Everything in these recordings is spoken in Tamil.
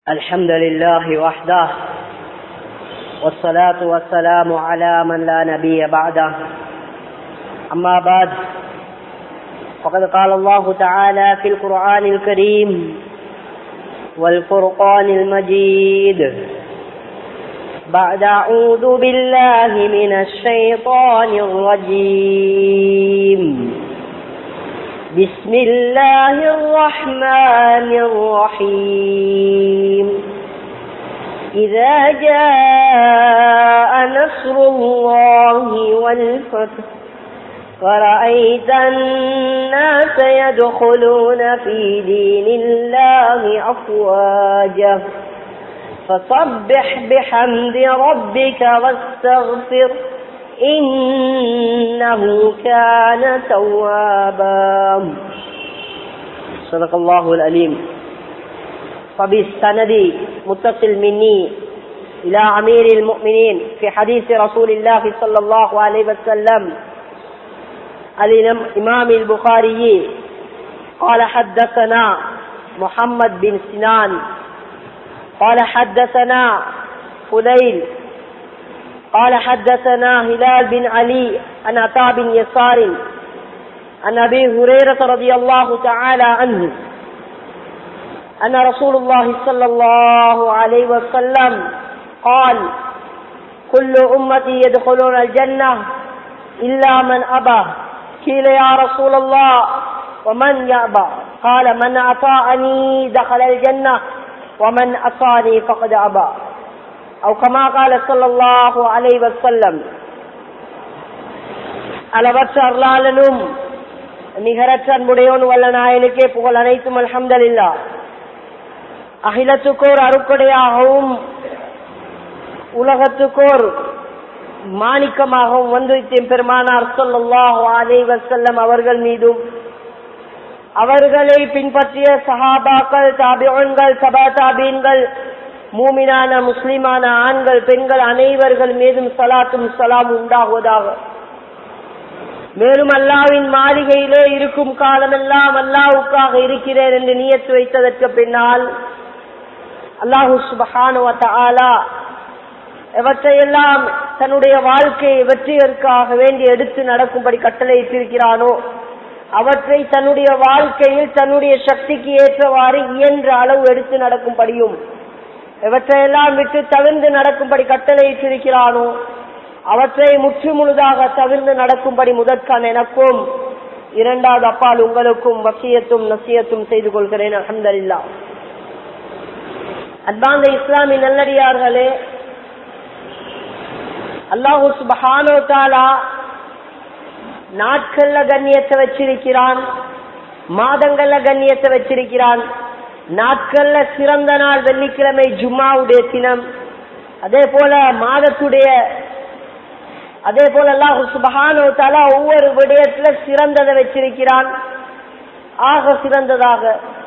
الحمد لله وحده والصلاة والسلام على من لا نبي بعده أما بعد فقد قال الله تعالى في القرآن الكريم والفرقان المجيد بعد أعوذ بالله من الشيطان الرجيم بسم الله الرحمن الرحيم إذا جاء نصر الله والفتح ورأيت الناس يدخلون في دين الله أفواجا فصبح بحمد ربك واستغفر إنه كان توابا صدق الله الأليم فبالسند متصل مني إلى أمير المؤمنين في حديث رسول الله صلى الله عليه وسلم الإمام البخاري قال حدثنا محمد بن سنان قال حدثنا فليل قال حدثنا هلال بن علي عن عطاء بن يسار عن ابي هريره رضي الله تعالى عنه ان رسول الله صلى الله عليه وسلم قال كل امتي يدخلون الجنه الا من ابى قيل يا رسول الله ومن يأبى قال من أطاعني دخل الجنة ومن أصاني فقد أبى أو كما قال صلى الله عليه وسلم அளவற்ற அருளாளனும் நிகரற்ற அன்புடையோன் வல்ல நாயனுக்கே புகழ் அனைத்தும் அல்ஹம்தலில்லா அகிலத்துக்கோர் அருக்கடையாகவும் உலகத்துக்கோர் மாணிக்கமாகவும் வந்து பெருமானார் சொல்லாஹு அலை வசல்லம் அவர்கள் மீதும் அவர்களை பின்பற்றிய சஹாபாக்கள் தாபியன்கள் சபா தாபீன்கள் மூமினான முஸ்லிமான ஆண்கள் பெண்கள் அனைவர்கள் மீதும் சலாத்தும் சலாம் உண்டாகுவதாக மேலும் அல்லாவின் மாளிகையிலே இருக்கும் காலமெல்லாம் அல்லாவுக்காக இருக்கிறேன் என்று நியத்து வைத்ததற்கு பின்னால் அல்லாஹு சுபஹானுவத்தாலா எவற்றையெல்லாம் தன்னுடைய வாழ்க்கையை வெற்றியற்காக வேண்டி எடுத்து நடக்கும்படி கட்டளையிட்டிருக்கிறானோ அவற்றை தன்னுடைய வாழ்க்கையில் தன்னுடைய சக்திக்கு ஏற்றவாறு இயன்ற அளவு எடுத்து நடக்கும்படியும் இவற்றையெல்லாம் விட்டு தவிர்ந்து நடக்கும்படி கட்டளையிட்டிருக்கிறானோ அவற்றை முற்று முழுதாக தவிர்ந்து நடக்கும்படி முதற்கான எனக்கும் இரண்டாவது அப்பால் உங்களுக்கும் வசியத்தும் நசியத்தும் செய்து கொள்கிறேன் அஹமதல்லா அன்பாந்த இஸ்லாமி நல்லடியார்களே அல்லாஹூ சுபஹானோ தாலா நாட்கள்ல கண்ணியத்தை வச்சிருக்கிறான் மாதங்கள்ல கண்ணியத்தை வச்சிருக்கிறான் நாட்கள்ல சிறந்த நாள் வெள்ளிக்கிழமை ஜும்மாவுடைய தினம் அதே போல மாதத்துடைய அதே போல அல்லாஹு சுபஹானோ தாலா ஒவ்வொரு விடயத்துல சிறந்ததை வச்சிருக்கிறான் ஆக சிறந்ததாக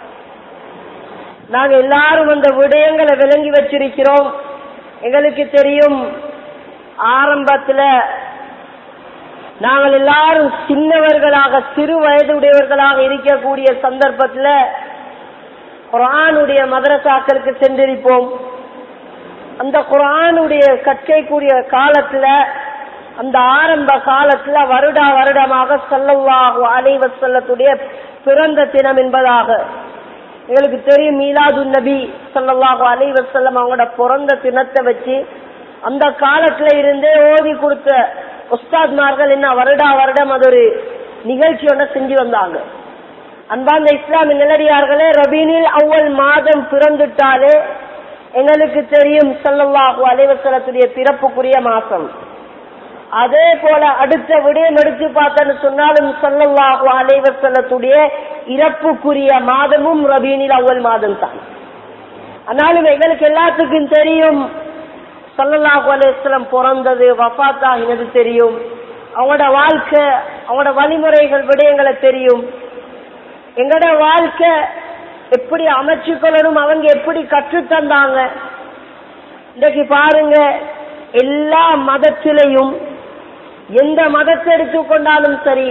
நாங்க எல்லாரும் அந்த விடயங்களை விளங்கி வச்சிருக்கிறோம் எங்களுக்கு தெரியும் ஆரம்பத்துல நாங்கள் எல்லாரும் சின்னவர்களாக சிறு வயதுடையவர்களாக இருக்கக்கூடிய சந்தர்ப்பத்தில் குரானுடைய மதரசாக்களுக்கு சென்றிருப்போம் அந்த குரானுடைய கற்கைக்கூடிய காலத்துல அந்த ஆரம்ப காலத்துல வருடா வருடமாக சொல்லவாக அலைவ செல்லத்துடைய பிறந்த தினம் என்பதாக எங்களுக்கு தெரியும் மீலாது நபி சொல்லவாக அலைவ செல்லம் அவங்களோட பிறந்த தினத்தை வச்சு அந்த காலத்துல இருந்தே ஓதி கொடுத்த உஸ்தாத்மார்கள் என்ன வருடா வருடம் அது ஒரு நிகழ்ச்சி ஒன்றை செஞ்சு வந்தாங்க அன்பாந்த இஸ்லாமிய நிலடியார்களே ரபீனில் அவ்வள் மாதம் பிறந்துட்டாலே எங்களுக்கு தெரியும் சொல்லவாகு அலைவசலத்துடைய பிறப்புக்குரிய மாசம் அதே போல அடுத்த விடயம் எடுத்து பார்த்தன்னு சொன்னாலும் சொல்லவாகு அலைவசலத்துடைய இறப்புக்குரிய மாதமும் ரபீனில் அவ்வள் மாதம் தான் ஆனாலும் எங்களுக்கு எல்லாத்துக்கும் தெரியும் சல்லல்லாஹு அலுவலம் பிறந்தது வஃத்தாகினது தெரியும் அவங்களோட வாழ்க்கை அவங்களோட வழிமுறைகள் விடயங்களை தெரியும் எங்களோட வாழ்க்கை எப்படி அமைச்சுக்கொள்ளணும் அவங்க எப்படி கற்றுத்தந்தாங்க இன்றைக்கு பாருங்க எல்லா மதத்திலையும் எந்த மதத்தை எடுத்துக்கொண்டாலும் சரி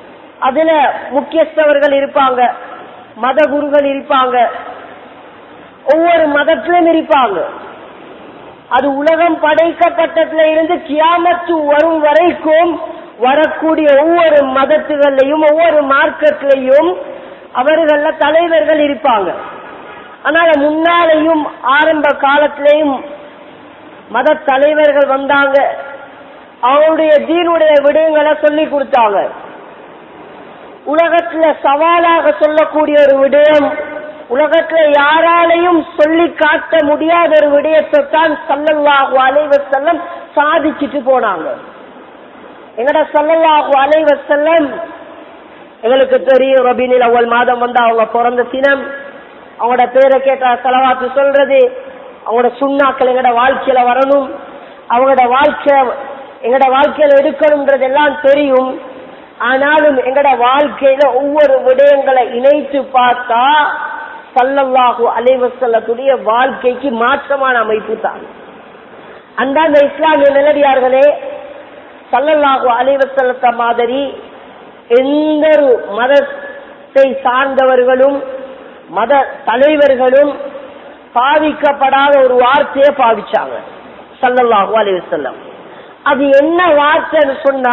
அதுல முக்கியஸ்தவர்கள் இருப்பாங்க மத குருகள் இருப்பாங்க ஒவ்வொரு மதத்திலும் இருப்பாங்க அது உலகம் படைக்கப்பட்டதுல இருந்து கியாமத்து வரும் வரைக்கும் வரக்கூடிய ஒவ்வொரு மதத்துகள்லையும் ஒவ்வொரு மார்க்கத்திலையும் அவர்கள தலைவர்கள் இருப்பாங்க ஆனால் முன்னாலேயும் ஆரம்ப காலத்திலேயும் மத தலைவர்கள் வந்தாங்க அவருடைய தீனுடைய விடயங்களை சொல்லி கொடுத்தாங்க உலகத்துல சவாலாக சொல்லக்கூடிய ஒரு விடயம் உலகத்துல யாராலையும் சொல்லி காட்ட முடியாத ஒரு விடயத்தை தான் சல்லல்லாஹு அலைவ செல்லம் சாதிச்சுட்டு போனாங்க எங்கட சல்லல்லாஹு அலைவ செல்லம் எங்களுக்கு தெரியும் ரபீனில் அவ்வளவு மாதம் வந்து அவங்க பிறந்த தினம் அவங்களோட பேரை கேட்ட செலவாத்து சொல்றது அவங்களோட சுண்ணாக்கள் எங்கட வாழ்க்கையில வரணும் அவங்களோட வாழ்க்கை எங்கட வாழ்க்கையில எடுக்கணும்ன்றது எல்லாம் தெரியும் ஆனாலும் எங்கட வாழ்க்கையில ஒவ்வொரு விடயங்களை இணைத்து பார்த்தா சல்லல்லாஹு அலைவசல்லத்துடைய வாழ்க்கைக்கு மாற்றமான அமைப்பு தான் அந்தாந்த இஸ்லாமிய நிலடியார்களே சல்லல்லாஹு அலைவசல்லத்த மாதிரி எந்த ஒரு மதத்தை சார்ந்தவர்களும் மத தலைவர்களும் பாவிக்கப்படாத ஒரு வார்த்தையை பாவிச்சாங்க சல்லல்லாஹு அலைவசல்லம் அது என்ன வார்த்தைன்னு சொன்னா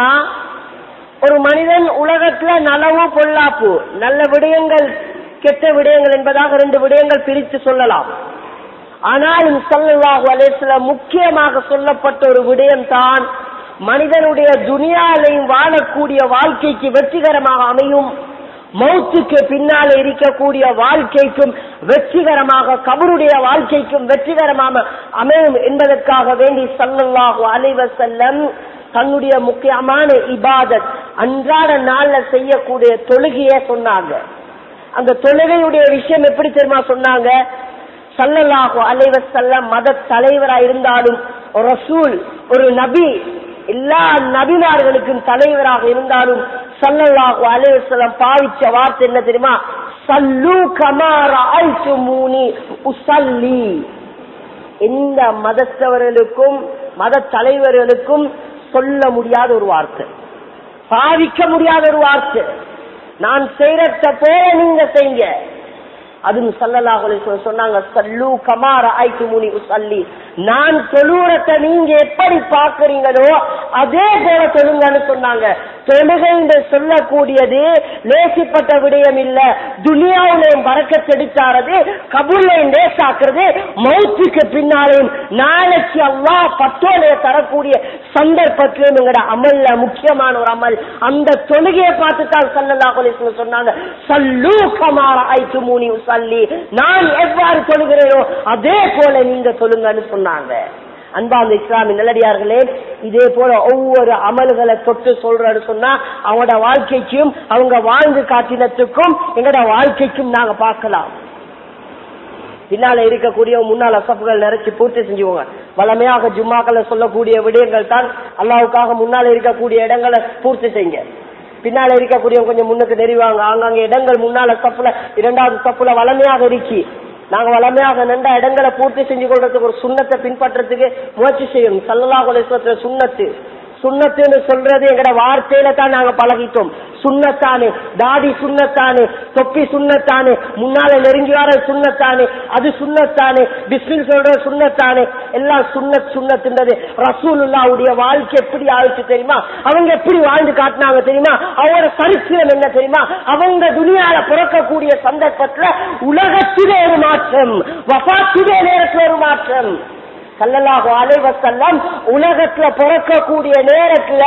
ஒரு மனிதன் உலகத்துல நலவு பொல்லாப்பு நல்ல விடயங்கள் கெட்ட விடயங்கள் என்பதாக ரெண்டு விடயங்கள் பிரித்து சொல்லலாம் ஆனாலும் சல்லல்லாஹு அலைவசல்லம் முக்கியமாக சொல்லப்பட்ட ஒரு விடயம் தான் மனிதனுடைய துனியாலையும் வாழக்கூடிய வாழ்க்கைக்கு வெற்றிகரமாக அமையும் மௌத்துக்கு பின்னால இருக்கக்கூடிய வாழ்க்கைக்கும் வெற்றிகரமாக கபருடைய வாழ்க்கைக்கும் வெற்றிகரமாக அமையும் என்பதற்காக வேண்டி சல்லல்லாஹு அலைவ செல்லம் தன்னுடைய முக்கியமான இபாதத் அன்றாட நாள்ல செய்யக்கூடிய தொழுகைய சொன்னாங்க அந்த தொழுகையுடைய விஷயம் எப்படி தெரியுமா சொன்னாங்க சல்லல்லாஹு அலைவ செல்லம் மத தலைவரா இருந்தாலும் ஒரு ரசூல் ஒரு நபி எல்லா நபிமார்களுக்கும் தலைவராக இருந்தாலும் சல்லல்லாஹு அலைவசல்லம் பாவிச்ச வார்த்தை என்ன தெரியுமா சல்லு கமார மூனி உசல்லி எந்த மதத்தவர்களுக்கும் மத தலைவர்களுக்கும் சொல்ல முடியாத ஒரு வார்த்தை பாவிக்க முடியாத ஒரு வார்த்தை நான் செய்யறத போல நீங்க செய்யுங்க அதுவும் சல்லல்லாஹு சொன்னாங்க சல்லு கமார ஆய்க்கு முனி உசல்லி நான் தொழுறத நீங்க எப்படி பாக்குறீங்களோ அதே போல தொழுங்கன்னு சொன்னாங்க தொழுகை என்று சொல்லக்கூடியது லேசிப்பட்ட விடயம் இல்ல துனியாவிலையும் பறக்க செடுத்தாரது கபூலையும் லேசாக்குறது மௌத்துக்கு பின்னாலையும் நாளைக்கு அல்லா பத்தோலைய தரக்கூடிய சந்தர்ப்பத்திலும் எங்கட அமல்ல முக்கியமான ஒரு அமல் அந்த தொழுகையை பார்த்து தான் சல்லல்லா சொன்னாங்க சல்லு கமார ஆய்க்கு மூனி உசல்லி நான் எவ்வாறு தொழுகிறேனோ அதே போல நீங்க தொழுங்கன்னு சொன்னாங்க அன்பாந்த இஸ்லாமிய நல்லடியார்களே இதே போல ஒவ்வொரு அமல்களை தொட்டு சொல்றன்னு சொன்னா அவங்களோட வாழ்க்கைக்கும் அவங்க வாழ்ந்து காட்டினத்துக்கும் எங்களோட வாழ்க்கைக்கும் நாங்க பார்க்கலாம் பின்னால இருக்கக்கூடிய முன்னாள் அசப்புகள் நிறைச்சு பூர்த்தி செஞ்சுவோங்க வளமையாக ஜும்மாக்களை சொல்லக்கூடிய விடயங்கள் தான் அல்லாவுக்காக முன்னால இருக்கக்கூடிய இடங்களை பூர்த்தி செய்யுங்க பின்னால இருக்கக்கூடிய கொஞ்சம் முன்னுக்கு தெரிவாங்க ஆங்காங்க இடங்கள் முன்னால சப்புல இரண்டாவது சப்புல வளமையாக இருக்கி நாங்க வளமையாக நின்ற இடங்களை பூர்த்தி செஞ்சு கொள்றதுக்கு ஒரு சுண்ணத்தை பின்பற்றதுக்கு முயற்சி செய்யணும் சல்லல்லா குலேஸ்வரத்துல சுண்ணத்து சுண்ணத்துன்னு சொல்றது எங்கட வார்த்தையில தான் நாங்க பழகிட்டோம் சுண்ணத்தானு தாடி சுண்ணத்தானு தொப்பி சுண்ணத்தானு முன்னால நெருங்கி வர சுண்ணத்தானு அது சுண்ணத்தானு பிஸ்மில் சொல்ற சுண்ணத்தானு எல்லாம் சுண்ணத் சுண்ணத்துன்றது ரசூலுல்லாவுடைய வாழ்க்கை எப்படி ஆயிடுச்சு தெரியுமா அவங்க எப்படி வாழ்ந்து காட்டினாங்க தெரியுமா அவரோட சரித்திரம் என்ன தெரியுமா அவங்க துணியால பிறக்கக்கூடிய சந்தர்ப்பத்துல உலகத்திலே ஒரு மாற்றம் வபாத்திலே நேரத்தில் ஒரு மாற்றம் சல்லல்லாஹு அலைவசல்லம் உலகத்துல பிறக்கக்கூடிய நேரத்துல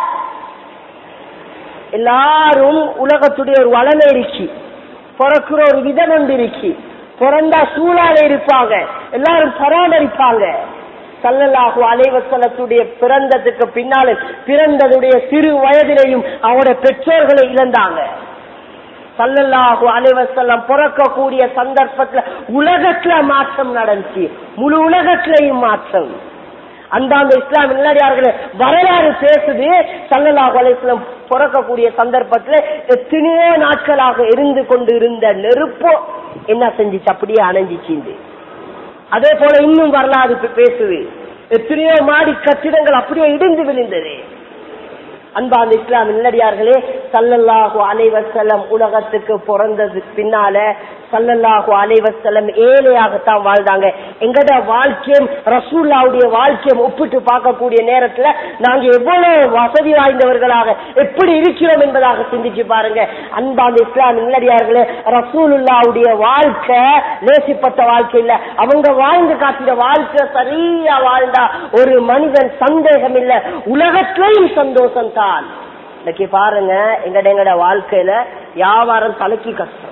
எல்லாரும் உலகத்துடைய ஒரு வளமை இருக்கு பிறக்கிற ஒரு விதம் ஒன்று இருக்கு பிறந்தா சூழால இருப்பாங்க எல்லாரும் பராமரிப்பாங்க சல்லல்லாஹு அலைவசலத்துடைய பிறந்ததுக்கு பின்னாலும் பிறந்ததுடைய சிறு வயதிலையும் அவருடைய பெற்றோர்களை இழந்தாங்க சல்லல்லாஹு அலைவசல்லம் பிறக்கக்கூடிய சந்தர்ப்பத்துல உலகத்துல மாற்றம் நடந்துச்சு முழு உலகத்திலையும் மாற்றம் அந்தாந்த இஸ்லாம் இல்லாடியார்களே வரலாறு பேசுது சல்லல்லாஹு அலைவசல்லம் பிறக்கக்கூடிய சந்தர்ப்பத்துல எத்தனையோ நாட்களாக இருந்து கொண்டு இருந்த நெருப்போ என்ன செஞ்சுச்சு அப்படியே அணைஞ்சிச்சு அதே போல இன்னும் வரலாறு பேசுது எத்தனையோ மாடி கட்டிடங்கள் அப்படியே இடிந்து விழுந்தது அன்பாந்த இஸ்லாம் நல்லடியார்களே சல்லல்லாஹு அலைவசல்லம் உலகத்துக்கு பிறந்தது பின்னால சல்லல்லாஹு அலைவசல்லம் ஏழையாகத்தான் வாழ்ந்தாங்க எங்கட வாழ்க்கையும் ரசூல்லாவுடைய வாழ்க்கையும் ஒப்பிட்டு பார்க்கக்கூடிய நேரத்துல நாங்க எவ்வளவு வசதி வாய்ந்தவர்களாக எப்படி இருக்கிறோம் என்பதாக சிந்திச்சு பாருங்க அன்பாந்த இஸ்லாம் நல்லடியார்களே ரசூலுல்லாவுடைய வாழ்க்கை லேசிப்பட்ட வாழ்க்கை இல்ல அவங்க வாழ்ந்து காட்டின வாழ்க்கை சரியா வாழ்ந்தா ஒரு மனிதன் சந்தேகம் இல்ல உலகத்திலையும் சந்தோஷம் தான் இன்னைக்கு பாருங்க எங்கட எங்கட வாழ்க்கையில வியாபாரம் தலைக்கு கஷ்டம்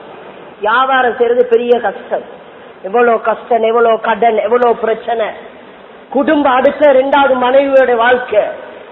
வியாபாரம் செய்யறது பெரிய கஷ்டம் எவ்வளவு கஷ்டம் எவ்வளவு கடன் எவ்வளவு பிரச்சனை குடும்பம் அடுத்த ரெண்டாவது மனைவியோட வாழ்க்கை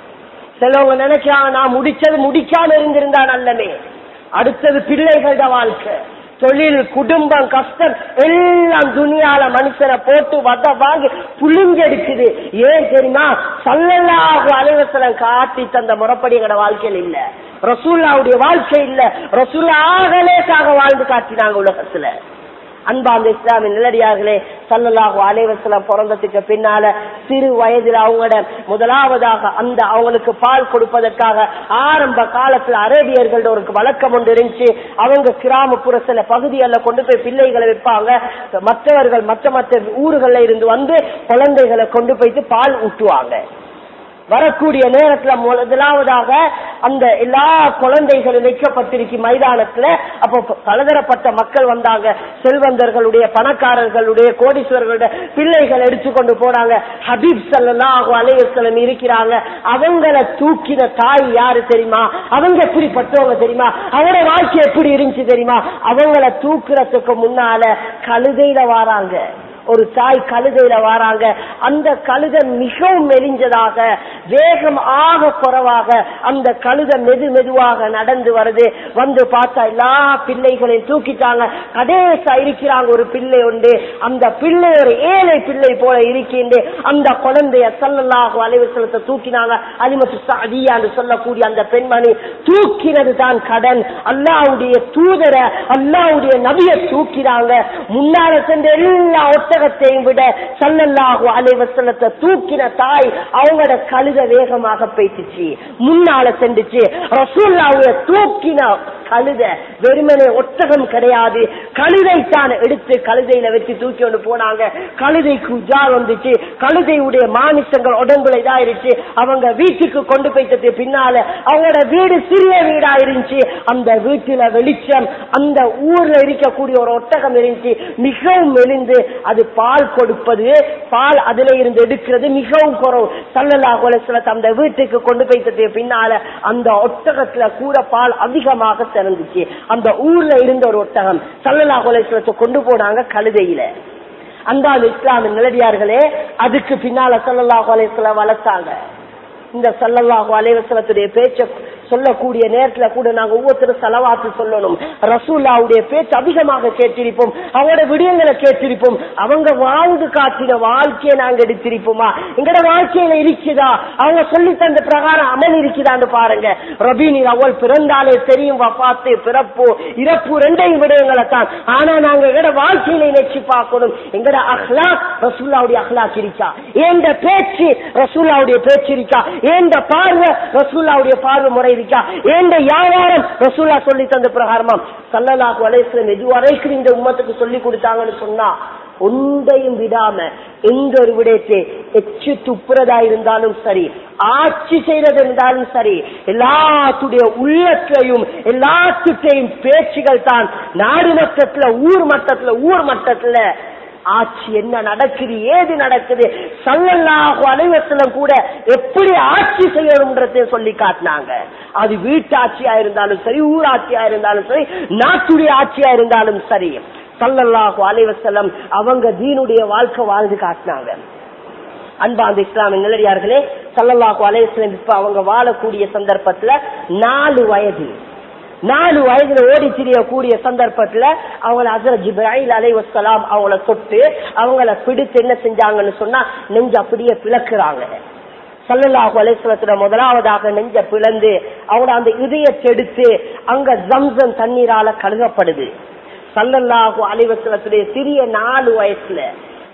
சிலவங்க நினைக்கிறாங்க நான் முடிச்சது முடிக்காம இருந்திருந்தா நல்லமே அடுத்தது பிள்ளைகளோட வாழ்க்கை தொழில் குடும்பம் கஷ்டம் எல்லாம் துணியால மனுஷனை போட்டு வத வாங்கி புளிஞ்செடுக்குது ஏன் தெரியுமா சல்லல்லாஹு அலைவசலம் காட்டி தந்த முறைப்படி எங்கட வாழ்க்கையில் இல்ல ரசூல்லாவுடைய வாழ்க்கை இல்ல ரசூல்லா ஆகலேக்காக வாழ்ந்து காட்டினாங்க உலகத்துல அன்பாந்த இஸ்லாமின் நிலடியார்களே சல்லல்லாஹு அலைவசலம் பிறந்ததுக்கு பின்னால சிறு வயதில் அவங்களோட முதலாவதாக அந்த அவங்களுக்கு பால் கொடுப்பதற்காக ஆரம்ப காலத்துல அரேபியர்களோட ஒரு வழக்கம் ஒன்று இருந்துச்சு அவங்க கிராமப்புற சில பகுதிகளில் கொண்டு போய் பிள்ளைகளை வைப்பாங்க மற்றவர்கள் மற்ற மற்ற ஊர்கள்ல இருந்து வந்து குழந்தைகளை கொண்டு போயிட்டு பால் ஊட்டுவாங்க வரக்கூடிய நேரத்துல முதலாவதாக அந்த எல்லா குழந்தைகளும் வைக்கப்பட்டிருக்கு மைதானத்துல அப்போ பலதரப்பட்ட மக்கள் வந்தாங்க செல்வந்தர்களுடைய பணக்காரர்களுடைய கோடீஸ்வரர்களுடைய பிள்ளைகள் எடுத்துக்கொண்டு போனாங்க ஹபீப் சல்லாஹு அலைவசலம் இருக்கிறாங்க அவங்கள தூக்கின தாய் யாரு தெரியுமா அவங்க எப்படிப்பட்டவங்க தெரியுமா அவங்களோட வாழ்க்கை எப்படி இருந்துச்சு தெரியுமா அவங்கள தூக்குறதுக்கு முன்னால கழுதையில வாராங்க ஒரு தாய் கழுதையில வராங்க அந்த கழுதை மிகவும் மெலிஞ்சதாக வேகம் ஆக குறைவாக அந்த கழுதை மெது மெதுவாக நடந்து வருது வந்து பார்த்தா எல்லா பிள்ளைகளையும் தூக்கிட்டாங்க கடைசா இருக்கிறாங்க ஒரு பிள்ளை உண்டு அந்த பிள்ளை ஒரு ஏழை பிள்ளை போல இருக்கின்ற அந்த குழந்தைய சல்லல்லாஹு அலைவசலத்தை தூக்கினாங்க அலிமத்து சாதியான்னு சொல்லக்கூடிய அந்த பெண்மணி தூக்கினது தான் கடன் அல்லாவுடைய தூதரை அல்லாவுடைய நபியை தூக்கினாங்க முன்னால சென்ற எல்லா ஒட்டகத்தையும் விட சல்லல்லாஹு அலைவசலத்தை தூக்கின தாய் அவங்களோட கழுத வேகமாக பேசிச்சு முன்னால சென்றுச்சு ரசூல்லாவுடைய தூக்கின கழுத வெறுமனே ஒட்டகம் கிடையாது கழுதை தான் எடுத்து கழுதையில வச்சு தூக்கி கொண்டு போனாங்க கழுதைக்கு உஜா வந்துச்சு கழுதையுடைய மாமிசங்கள் உடம்புல இதாயிருச்சு அவங்க வீட்டுக்கு கொண்டு போயிட்டது பின்னால அவங்களோட வீடு சிறிய வீடா இருந்துச்சு அந்த வீட்டுல வெளிச்சம் அந்த ஊர்ல இருக்கக்கூடிய ஒரு ஒட்டகம் இருந்துச்சு மிகவும் மெலிந்து அது பால் கொடுப்பது பால் அதுல இருந்து எடுக்கிறது மிகவும் குறவு சல்லல்லா குலசலத்தை அந்த வீட்டுக்கு கொண்டு போயிட்டது பின்னால அந்த ஒட்டகத்துல கூட பால் அதிகமாக சிறந்துச்சு அந்த ஊர்ல இருந்த ஒரு ஒட்டகம் சல்லல்லா குலசலத்தை கொண்டு போனாங்க கழுதையில அந்த இஸ்லாமின் நிலடியார்களே அதுக்கு பின்னால சல்லல்லாஹு அலையம் வளர்த்தாங்க இந்த சல்லல்லாஹு அலைவசலத்துடைய பேச்ச சொல்லக்கூடிய நேரத்துல கூட நாங்க ஒவ்வொருத்தரும் செலவாத்து சொல்லணும் ரசூல்லாவுடைய பேச்சு அதிகமாக கேட்டிருப்போம் அவங்களோட விடயங்களை கேட்டிருப்போம் அவங்க வாழ்ந்து காட்டின வாழ்க்கையை நாங்க எடுத்திருப்போமா எங்கட வாழ்க்கையில இருக்குதா அவங்க சொல்லி தந்த பிரகாரம் அமல் இருக்குதான்னு பாருங்க ரபீனில் அவள் பிறந்தாலே தெரியும் வப்பாத்து பிறப்பு இறப்பு ரெண்டையும் விடயங்களை தான் ஆனா நாங்க எங்கட வாழ்க்கையில நினைச்சு பார்க்கணும் எங்கட அஹ்லாக் ரசூல்லாவுடைய அஹ்லாக் இருக்கா ஏந்த பேச்சு ரசூல்லாவுடைய பேச்சு இருக்கா ஏந்த பார்வை ரசூல்லாவுடைய பார்வை முறை இருக்கா ஏந்த வியாபாரம் ரசூல்லா சொல்லி தந்த பிரகாரமா சல்லல்லாஹு அலைஹிஸ்ஸலாம் எது வரைக்கும் இந்த உம்மத்துக்கு சொல்லி கொடுத்தாங்கன்னு சொன்னா ஒன்றையும் விடாம எந்த ஒரு விடயத்தை எச்சு துப்புறதா இருந்தாலும் சரி ஆட்சி செய்யறது இருந்தாலும் சரி எல்லாத்துடைய உள்ளத்திலையும் எல்லாத்துட்டையும் பேச்சுகள் தான் நாடு மட்டத்துல ஊர் மட்டத்துல ஊர் மட்டத்துல ஆட்சி என்ன நடக்குது ஏது நடக்குது சல்லல்லாஹு அலைவசலம் கூட எப்படி ஆட்சி செய்யணும்ன்றதை சொல்லி காட்டினாங்க அது வீட்டாட்சியா இருந்தாலும் சரி ஊராட்சியா இருந்தாலும் சரி நாட்டுடைய ஆட்சியா இருந்தாலும் சரி சல்லல்லாஹு அலைவசலம் அவங்க தீனுடைய வாழ்க்கை வாழ்ந்து காட்டினாங்க அன்பா அந்த இஸ்லாமிய நிலடியார்களே சல்லல்லாஹு அலைவசலம் இப்ப அவங்க வாழக்கூடிய சந்தர்ப்பத்துல நாலு வயது நாலு வயதுல ஓடி திரியக்கூடிய சந்தர்ப்பத்துல அவங்கள அசர ஜிப்ராஹில் அலை வசலாம் அவங்கள தொட்டு அவங்கள பிடித்து என்ன செஞ்சாங்கன்னு சொன்னா நெஞ்சு அப்படியே பிளக்குறாங்க சல்லல்லாஹு அலைஸ்வரத்துல முதலாவதாக நெஞ்ச பிளந்து அவங்க அந்த இதயத்தை எடுத்து அங்க ஜம்சம் தண்ணீரால கழுகப்படுது சல்லல்லாஹு அலைவசலத்துடைய சிறிய நாலு வயசுல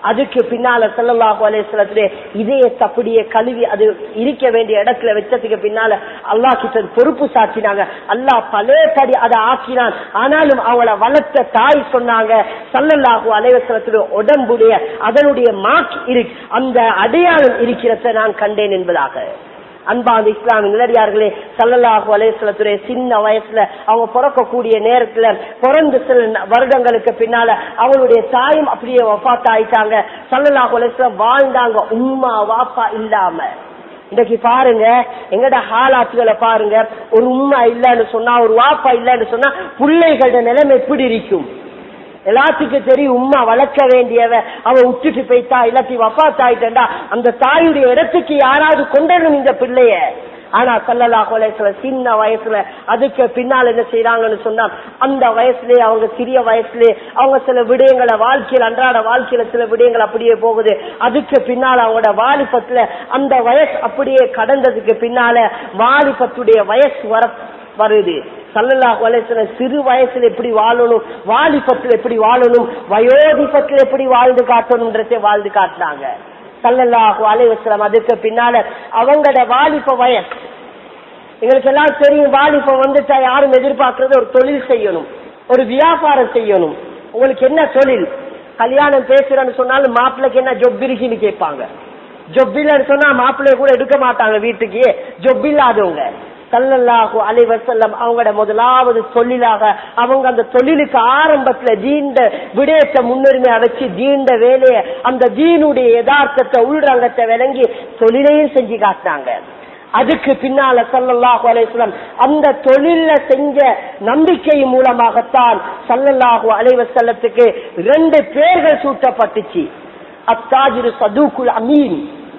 அதுக்கு பின்னால செல்லல்லாஹு அலேஸ்வரத்துடைய இதயத்தை அப்படியே கழுவி அது இருக்க வேண்டிய இடத்துல வச்சதுக்கு பின்னால அல்லாஹ் கிட்ட பொறுப்பு சாட்டினாங்க அல்லாஹ் பழையபடி அதை ஆக்கினான் ஆனாலும் அவங்கள வளர்த்த தாய் சொன்னாங்க சல்லல்லாஹு அலைவசலத்துடைய உடம்புடைய அதனுடைய மார்க் இரு அந்த அடையாளம் இருக்கிறத நான் கண்டேன் என்பதாக அன்பாந்த இஸ்லாமிய நிலடியார்களே சல்லல்லாஹு அலேஸ்வலத்துடைய சின்ன வயசுல அவங்க பிறக்கக்கூடிய நேரத்துல பிறந்து சில வருடங்களுக்கு பின்னால அவங்களுடைய தாயும் அப்படியே வஃபாத் ஆயிட்டாங்க சல்லல்லாஹு அலேஸ்வலம் வாழ்ந்தாங்க உம்மா வாப்பா இல்லாம இன்னைக்கு பாருங்க எங்கட ஹாலாத்துகளை பாருங்க ஒரு உம்மா இல்லன்னு சொன்னா ஒரு வாப்பா இல்லன்னு சொன்னா பிள்ளைகளோட நிலைமை எப்படி இருக்கும் எல்லாத்துக்கும் தெரியும் உம்மா வளர்க்க வேண்டியவ அவ விட்டுட்டு போயிட்டா இல்லாட்டி வஃபாத் ஆயிட்டா அந்த தாயுடைய இடத்துக்கு யாராவது கொண்டணும் இந்த பிள்ளைய ஆனா சல்லல்லா கொலைசுல சின்ன வயசுல அதுக்கு பின்னால் என்ன செய்யறாங்கன்னு சொன்னா அந்த வயசுலயே அவங்க சிறிய வயசுலயே அவங்க சில விடயங்களை வாழ்க்கையில் அன்றாட வாழ்க்கையில சில விடயங்கள் அப்படியே போகுது அதுக்கு பின்னால அவங்களோட வாலிபத்துல அந்த வயசு அப்படியே கடந்ததுக்கு பின்னால வாலிபத்துடைய வயசு வர வருது சல்லல்லாஹு அலைஹி சிறு வயசுல எப்படி வாழணும் வாலிபத்துல எப்படி வாழணும் வயோதிபத்துல எப்படி வாழ்ந்து காட்டணும்ன்றதே வாழ்ந்து காட்டினாங்க சல்லல்லாஹு அலைவசலம் அதுக்கு பின்னால அவங்களோட வாலிப வயசு எங்களுக்கு எல்லாம் தெரியும் வாலிபம் வந்துட்டா யாரும் எதிர்பார்க்கறது ஒரு தொழில் செய்யணும் ஒரு வியாபாரம் செய்யணும் உங்களுக்கு என்ன தொழில் கல்யாணம் பேசுறேன்னு சொன்னாலும் மாப்பிள்ளைக்கு என்ன ஜொப் இருக்குன்னு கேட்பாங்க ஜொப் இல்லைன்னு சொன்னா மாப்பிள்ளைய கூட எடுக்க மாட்டாங்க வீட்டுக்கு ஜொப் இல்லாதவங்க சல்லல்லாஹு அலைவசல்லம் அவங்களோட முதலாவது தொழிலாக அவங்க அந்த தொழிலுக்கு ஆரம்பத்துல தீண்ட விடயத்தை முன்னுரிமையா வச்சு தீண்ட வேலைய அந்த தீனுடைய யதார்த்தத்தை உள்ரங்கத்தை விளங்கி தொழிலையும் செஞ்சு காட்டினாங்க அதுக்கு பின்னால சல்லல்லாஹு அலைவசல்லம் அந்த தொழில செஞ்ச நம்பிக்கை மூலமாகத்தான் சல்லல்லாஹு அலைவசல்லத்துக்கு ரெண்டு பேர்கள் சூட்டப்பட்டுச்சு அத்தாஜிரு சதூக்குல் அமீன்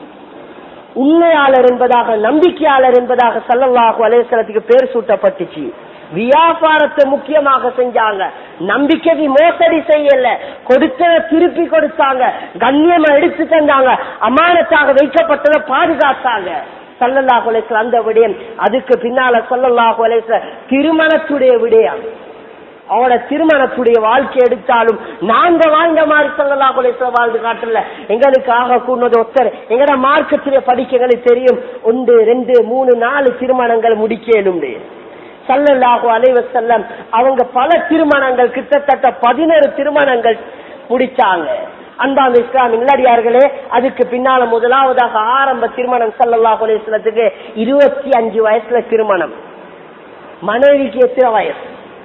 உண்மையாளர் என்பதாக நம்பிக்கையாளர் என்பதாக சல்லல்லாஹு அலேசலத்துக்கு பேர் சூட்டப்பட்டுச்சு வியாபாரத்தை முக்கியமாக செஞ்சாங்க நம்பிக்கைக்கு மோசடி செய்யல கொடுத்த திருப்பி கொடுத்தாங்க கண்ணியமா எடுத்து தந்தாங்க அமானத்தாக வைக்கப்பட்டதை பாதுகாத்தாங்க சல்லல்லாஹு அலேஸ்ல அந்த விடயம் அதுக்கு பின்னால சல்லல்லாஹு அலேஸ்ல திருமணத்துடைய விடயம் அவங்களோட திருமணத்துடைய வாழ்க்கை எடுத்தாலும் நாங்க வாழ்ந்த மாதிரி சொல்லலா குலேச வாழ்ந்து காட்டல எங்களுக்கு ஆக கூடது ஒருத்தர் எங்கட மார்க்கத்திலே படிக்க எங்களுக்கு தெரியும் ஒன்று ரெண்டு மூணு நாலு திருமணங்கள் முடிக்கலும் சல்லல்லாஹு அலைவ செல்லம் அவங்க பல திருமணங்கள் கிட்டத்தட்ட பதினோரு திருமணங்கள் முடிச்சாங்க அன்பாந்த இஸ்லாமின் இல்லடியார்களே அதுக்கு பின்னால முதலாவதாக ஆரம்ப திருமணம் சல்லல்லாஹு அலைவசத்துக்கு இருபத்தி அஞ்சு வயசுல திருமணம் மனைவிக்கு எத்தனை வயசு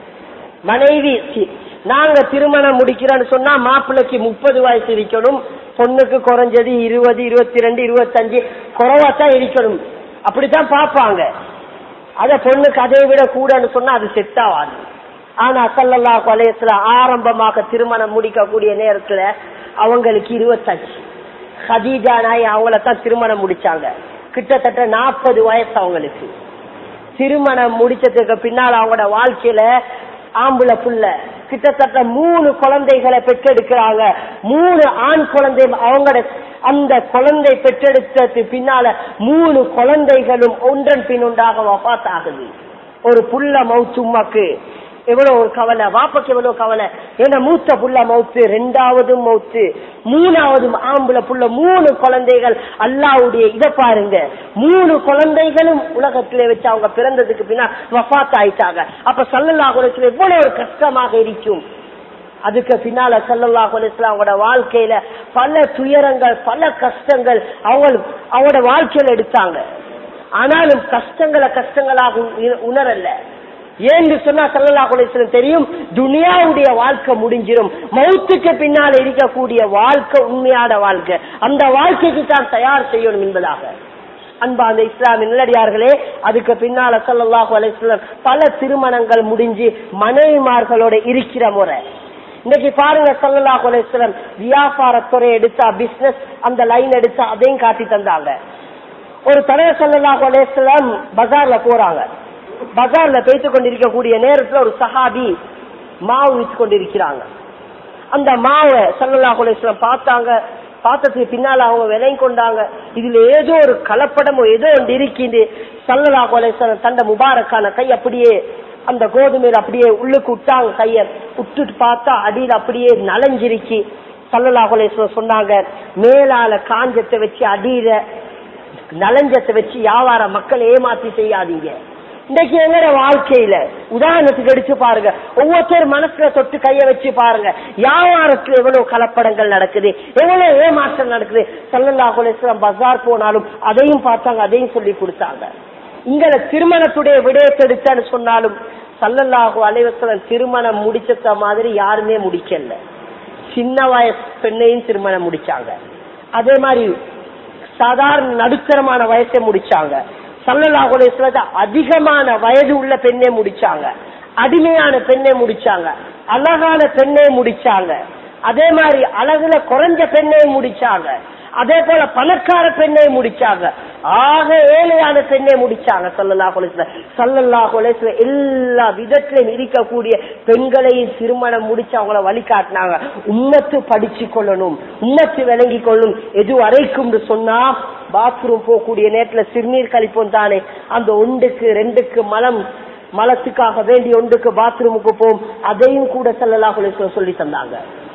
மனைவி நாங்க திருமணம் முடிக்கிறோம்னு சொன்னா மாப்பிள்ளைக்கு முப்பது வயசு இருக்கணும் பொண்ணுக்கு குறைஞ்சது இருபது இருபத்தி ரெண்டு இருபத்தஞ்சு குறைவாத்தான் இருக்கணும் அப்படித்தான் பார்ப்பாங்க அத பொண்ணுக்கு அதை விட கூடன்னு சொன்னா அது செட் ஆகாது ஆனா சல்லல்லா கொலையத்துல ஆரம்பமாக திருமணம் முடிக்கக்கூடிய நேரத்துல அவங்களுக்கு இருபத்தஞ்சு ஹதீஜா நாய் அவங்களத்தான் திருமணம் முடிச்சாங்க கிட்டத்தட்ட நாற்பது வயசு அவங்களுக்கு திருமணம் முடிச்சதுக்கு பின்னால் அவங்களோட வாழ்க்கையில ஆம்புல புள்ள கிட்டத்தட்ட மூணு குழந்தைகளை பெற்றெடுக்கிறாங்க மூணு ஆண் குழந்தை அவங்களோட அந்த குழந்தை பெற்றெடுத்தது பின்னால மூணு குழந்தைகளும் ஒன்றன் பின் ஒன்றாக வபாத் ஆகுது ஒரு புள்ள மவுச்சும்மாக்கு எவ்வளவு ஒரு கவலை வாப்பக்கு எவ்வளவு கவலை ஏன்னா மூத்த புள்ள மவுத்து ரெண்டாவது மவுத்து மூணாவது ஆம்புல புள்ள மூணு குழந்தைகள் அல்லாவுடைய இத பாருங்க மூணு குழந்தைகளும் உலகத்திலே வச்சு அவங்க பிறந்ததுக்கு பின்னா வஃத் ஆயிட்டாங்க அப்ப சல்லல்லா குலத்துல எவ்வளவு ஒரு கஷ்டமாக இருக்கும் அதுக்கு பின்னால சல்லல்லா குலத்துல அவங்களோட வாழ்க்கையில பல துயரங்கள் பல கஷ்டங்கள் அவங்க அவங்களோட வாழ்க்கையில எடுத்தாங்க ஆனாலும் கஷ்டங்களை கஷ்டங்களாக உணரல ஏன்னு சொன்னா சல்லல்லா குலேசனம் தெரியும் துனியாவுடைய வாழ்க்கை முடிஞ்சிடும் மௌத்துக்கு பின்னால் இருக்கக்கூடிய வாழ்க்கை உண்மையான வாழ்க்கை அந்த வாழ்க்கைக்கு தான் தயார் செய்யணும் என்பதாக அன்பா அந்த இஸ்லாமிய நிலடியார்களே அதுக்கு பின்னால சல்லாஹூ அலிஸ்லாம் பல திருமணங்கள் முடிஞ்சு மனைவிமார்களோட இருக்கிற முறை இன்னைக்கு பாருங்க சல்லாஹூ அலிஸ்லாம் வியாபாரத்துறை எடுத்தா பிசினஸ் அந்த லைன் எடுத்தா அதையும் காட்டி தந்தாங்க ஒரு தலைவர் சல்லாஹூ அலிஸ்லாம் பஜார்ல போறாங்க பஜார்ல பேத்து கொண்டிருக்கக்கூடிய நேரத்துல ஒரு சஹாபி மாவு வித்து கொண்டிருக்கிறாங்க அந்த மாவை சல்லல்லா குலேஸ்வரம் பார்த்தாங்க பார்த்ததுக்கு பின்னால அவங்க விலை கொண்டாங்க இதுல ஏதோ ஒரு கலப்படமோ ஏதோ ஒன்று இருக்கிது சல்லல்லா குலேஸ்வரம் தண்ட முபாரக்கான கை அப்படியே அந்த கோதுமையில அப்படியே உள்ளுக்கு விட்டாங்க கைய விட்டுட்டு பார்த்தா அடியில் அப்படியே நலஞ்சிருச்சு சல்லல்லாஹுலேஸ்வரர் சொன்னாங்க மேலால காஞ்சத்தை வச்சு அடியில நலஞ்சத்தை வச்சு வியாபார மக்கள் ஏமாத்தி செய்யாதீங்க இன்னைக்கு எங்கட வாழ்க்கையில உதாரணத்துக்கு எடுத்து பாருங்க ஒவ்வொருத்தர் மனசுல தொட்டு கைய வச்சு பாருங்க வியாபாரத்துல எவ்வளவு கலப்படங்கள் நடக்குது எவ்வளவு ஏமாற்றம் நடக்குது சல்லல்லாஹுலேஸ்வரம் பஜார் போனாலும் அதையும் பார்த்தாங்க அதையும் சொல்லி கொடுத்தாங்க இங்கட திருமணத்துடைய விடயத்தை எடுத்தான்னு சொன்னாலும் சல்லல்லாஹு அலைவசலம் திருமணம் முடிச்ச மாதிரி யாருமே முடிக்கல சின்ன வயசு பெண்ணையும் திருமணம் முடிச்சாங்க அதே மாதிரி சாதாரண நடுத்தரமான வயசை முடிச்சாங்க சல்லல்லாஹுலேஸ்வரத்தை அதிகமான வயது உள்ள பெண்ணை முடிச்சாங்க அடிமையான பெண்ணை முடிச்சாங்க அழகான பெண்ணை முடிச்சாங்க அதே மாதிரி அழகுல குறைஞ்ச பெண்ணை முடிச்சாங்க அதே போல பணக்கார பெண்ணை முடிச்சாங்க ஆக ஏழையான பெண்ணை முடிச்சாங்க சல்லல்லா குலேஸ்வர சல்லல்லா குலேஸ்வர எல்லா விதத்திலும் இருக்கக்கூடிய பெண்களையும் திருமணம் முடிச்சு அவங்கள வழிகாட்டினாங்க உம்மத்து படிச்சு கொள்ளணும் உம்மத்து விளங்கி கொள்ளும் எது வரைக்கும் சொன்னா பாத்ரூம் போகக்கூடிய நேரத்துல சிறுநீர் கழிப்போம் தானே அந்த ஒன்றுக்கு ரெண்டுக்கு மலம் மலத்துக்காக வேண்டி ஒன்றுக்கு பாத்ரூமுக்கு போகும் அதையும் கூட சல்லல்லா குலேஸ்வர சொல்லி தந்தாங்க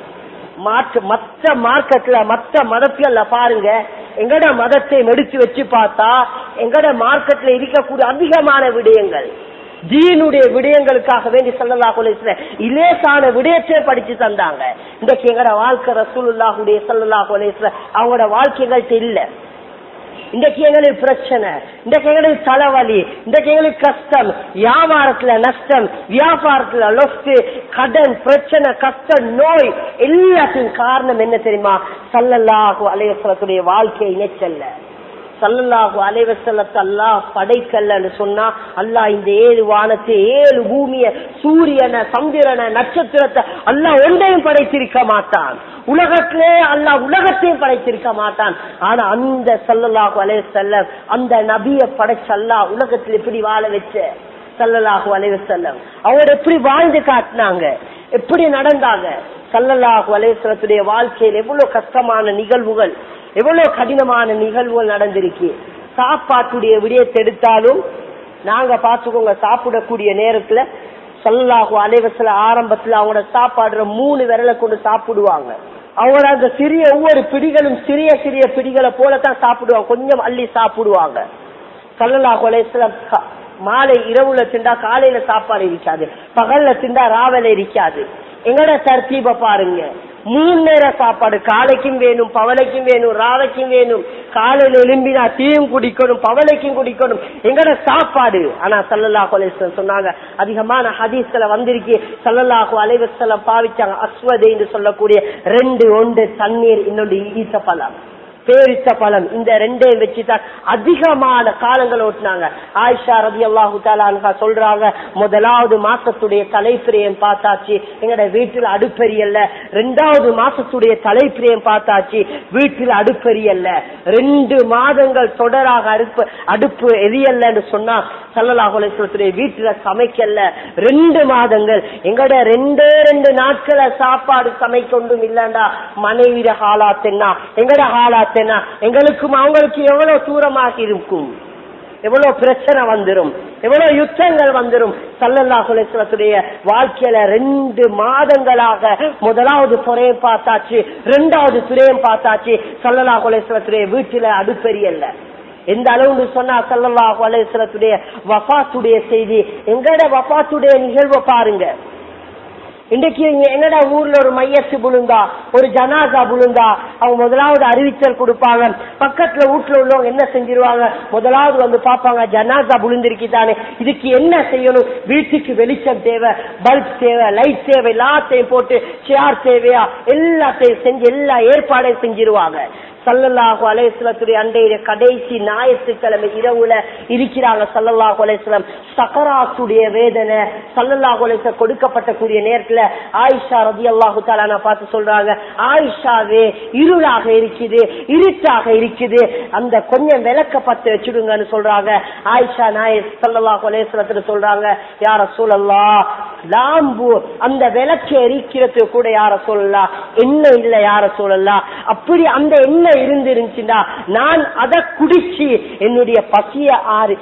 மாற்று மற்ற மார்க்கெட்ல மற்ற மதத்துல பாருங்க எங்கட மதத்தை மெடிச்சு வச்சு பார்த்தா எங்கட மார்க்கெட்ல இருக்கக்கூடிய அதிகமான விடயங்கள் ஜீனுடைய விடயங்களுக்காக வேண்டி சல்லல்லா குலேஸ்ல இலேசான விடயத்தை படிச்சு தந்தாங்க இன்றைக்கு எங்கட வாழ்க்கை ரசூலுல்லாஹுடைய சல்லல்லா குலேஸ்ல அவங்களோட வாழ்க்கைகள்ட்ட இல்ல இன்றைக்கு எங்களுக்கு பிரச்சனை இன்றைக்கு எங்களுக்கு தலைவலி இன்றைக்கு எங்களுக்கு கஷ்டம் வியாபாரத்துல நஷ்டம் வியாபாரத்துல லொஸ்ட் கடன் பிரச்சனை கஷ்டம் நோய் எல்லாத்துக்கும் காரணம் என்ன தெரியுமா சல்லல்லாஹு அலையசலத்துடைய வாழ்க்கை இணைச்சல்ல சல்லல்லாஹு அலைவசல்லத்தை அல்லாஹ் படைக்கல்லன்னு சொன்னா அல்லாஹ் இந்த ஏழு வானத்தை ஏழு பூமிய சூரியனை சந்திரனை நட்சத்திரத்தை அல்லாஹ் ஒன்றையும் படைத்திருக்க மாட்டான் உலகத்திலே அல்லாஹ் உலகத்தையும் படைத்திருக்க மாட்டான் ஆனா அந்த சல்லல்லாஹு அலைவசல்ல அந்த நபிய படைச்ச அல்லாஹ் உலகத்தில் எப்படி வாழ வச்ச சல்லல்லாஹு அலைவசல்லம் அவங்க எப்படி வாழ்ந்து காட்டினாங்க எப்படி நடந்தாங்க சல்லல்லாஹு அலைவசலத்துடைய வாழ்க்கையில் எவ்வளவு கஷ்டமான நிகழ்வுகள் எவ்வளவு கடினமான நிகழ்வுகள் நடந்திருக்கு சாப்பாட்டுடைய விடயத்தை எடுத்தாலும் நாங்க பாத்துக்கோங்க சாப்பிடக்கூடிய நேரத்துல சல்லாஹு அலைவசல ஆரம்பத்துல அவங்களோட சாப்பாடுற மூணு விரலை கொண்டு சாப்பிடுவாங்க அவங்களோட அந்த சிறிய ஒவ்வொரு பிடிகளும் சிறிய சிறிய பிடிகளை போலத்தான் சாப்பிடுவாங்க கொஞ்சம் அள்ளி சாப்பிடுவாங்க சல்லல்லாஹு அலைவசலம் மாலை இரவுல திண்டா காலையில சாப்பாடு இருக்காது பகல்ல திண்டா ராவல இருக்காது எங்கட தர்த்தீப பாருங்க மூணு நேர சாப்பாடு காலைக்கும் வேணும் பவலைக்கும் வேணும் ராவைக்கும் வேணும் காலையில எலும்பினா டீயும் குடிக்கணும் பவலைக்கும் குடிக்கணும் எங்கட சாப்பாடு ஆனா சல்லல்லாஹு அலைவசம் சொன்னாங்க அதிகமான ஹதீஸ்களை வந்திருக்கு சல்லல்லாஹு அலைவசலம் பாவிச்சாங்க அஸ்வதை என்று சொல்லக்கூடிய ரெண்டு ஒன்று தண்ணீர் இன்னொன்று ஈச பழம் பேரிச்ச பழம் இந்த ரெண்டையும் வச்சுதான் அதிகமான காலங்கள் ஓட்டினாங்க ஆயிஷா ரவி அல்லாஹு தாலா சொல்றாங்க முதலாவது மாசத்துடைய தலைப்பிரியம் பார்த்தாச்சு எங்கட வீட்டுல அடுப்பெரியல்ல ரெண்டாவது மாசத்துடைய தலைப்பிரியம் பார்த்தாச்சு வீட்டுல அடுப்பெரியல்ல ரெண்டு மாதங்கள் தொடராக அடுப்பு அடுப்பு எரியல்லன்னு சொன்னா சல்லலாஹுலேஸ்வரத்துடைய வீட்டுல சமைக்கல ரெண்டு மாதங்கள் எங்கட ரெண்டே ரெண்டு நாட்கள சாப்பாடு சமைக்கொண்டும் இல்லண்டா மனைவிட ஹாலாத் என்ன எங்கட ஹாலாத் என்ன எங்களுக்கும் அவங்களுக்கு எவ்வளவு தூரமாக இருக்கும் எவ்வளவு பிரச்சனை வந்துரும் எவ்வளவு யுத்தங்கள் வந்துரும் சல்லல்லாஹுலேஸ்வரத்துடைய வாழ்க்கையில ரெண்டு மாதங்களாக முதலாவது துறையும் பார்த்தாச்சு ரெண்டாவது துறையும் பார்த்தாச்சு சல்லல்லாஹுலேஸ்வரத்துடைய வீட்டுல அடுப்பெரியல்ல எந்த அளவுன்னு சொன்னா சல்லல்லாஹு அலைஹிஸ்ஸலத்துடைய வஃபாத்துடைய செய்தி எங்கட வஃபாத்துடைய நிகழ்வை பாருங்க இன்றைக்கு இங்க எங்கடா ஊர்ல ஒரு மையத்து புழுந்தா ஒரு ஜனாசா புழுந்தா அவங்க முதலாவது அறிவித்தல் கொடுப்பாங்க பக்கத்துல வீட்டுல உள்ளவங்க என்ன செஞ்சிருவாங்க முதலாவது வந்து பாப்பாங்க ஜனாசா புழுந்திருக்கிட்டானே இதுக்கு என்ன செய்யணும் வீட்டுக்கு வெளிச்சம் தேவை பல்ப் தேவை லைட் தேவை எல்லாத்தையும் போட்டு சேர் தேவையா எல்லாத்தையும் செஞ்சு எல்லா ஏற்பாடையும் செஞ்சிருவாங்க சல்லல்லாஹு அலைஹிஸ்ஸலத்துடைய அண்டையில கடைசி ஞாயிற்றுக்கிழமை இரவுல இருக்கிறாங்க சல்லல்லாஹு அலைஹிஸ்ஸலம் சக்கராத்துடைய வேதனை சல்லல்லாஹு அலைஹிஸ்ஸலம் கொடுக்கப்பட்ட கூடிய நேரத்துல ஆயிஷா ரலியல்லாஹு தஆலா பார்த்து சொல்றாங்க ஆயிஷாவே இருளாக இருக்குது இருட்டாக இருக்குது அந்த கொஞ்சம் விளக்க பத்து வச்சுடுங்கன்னு சொல்றாங்க ஆயிஷா நாய சல்லல்லாஹு அலைஹிஸ்ஸலத்துல சொல்றாங்க யார சூழல்லா லாம்பு அந்த விளக்கு எரிக்கிறது கூட யார சொல்லலாம் என்ன இல்ல யார சொல்லலாம் அப்படி அந்த எண்ணெய் இருந்துருந்துச்சுன்னா நான் அதை குடிச்சு என்னுடைய பசிய ஆறு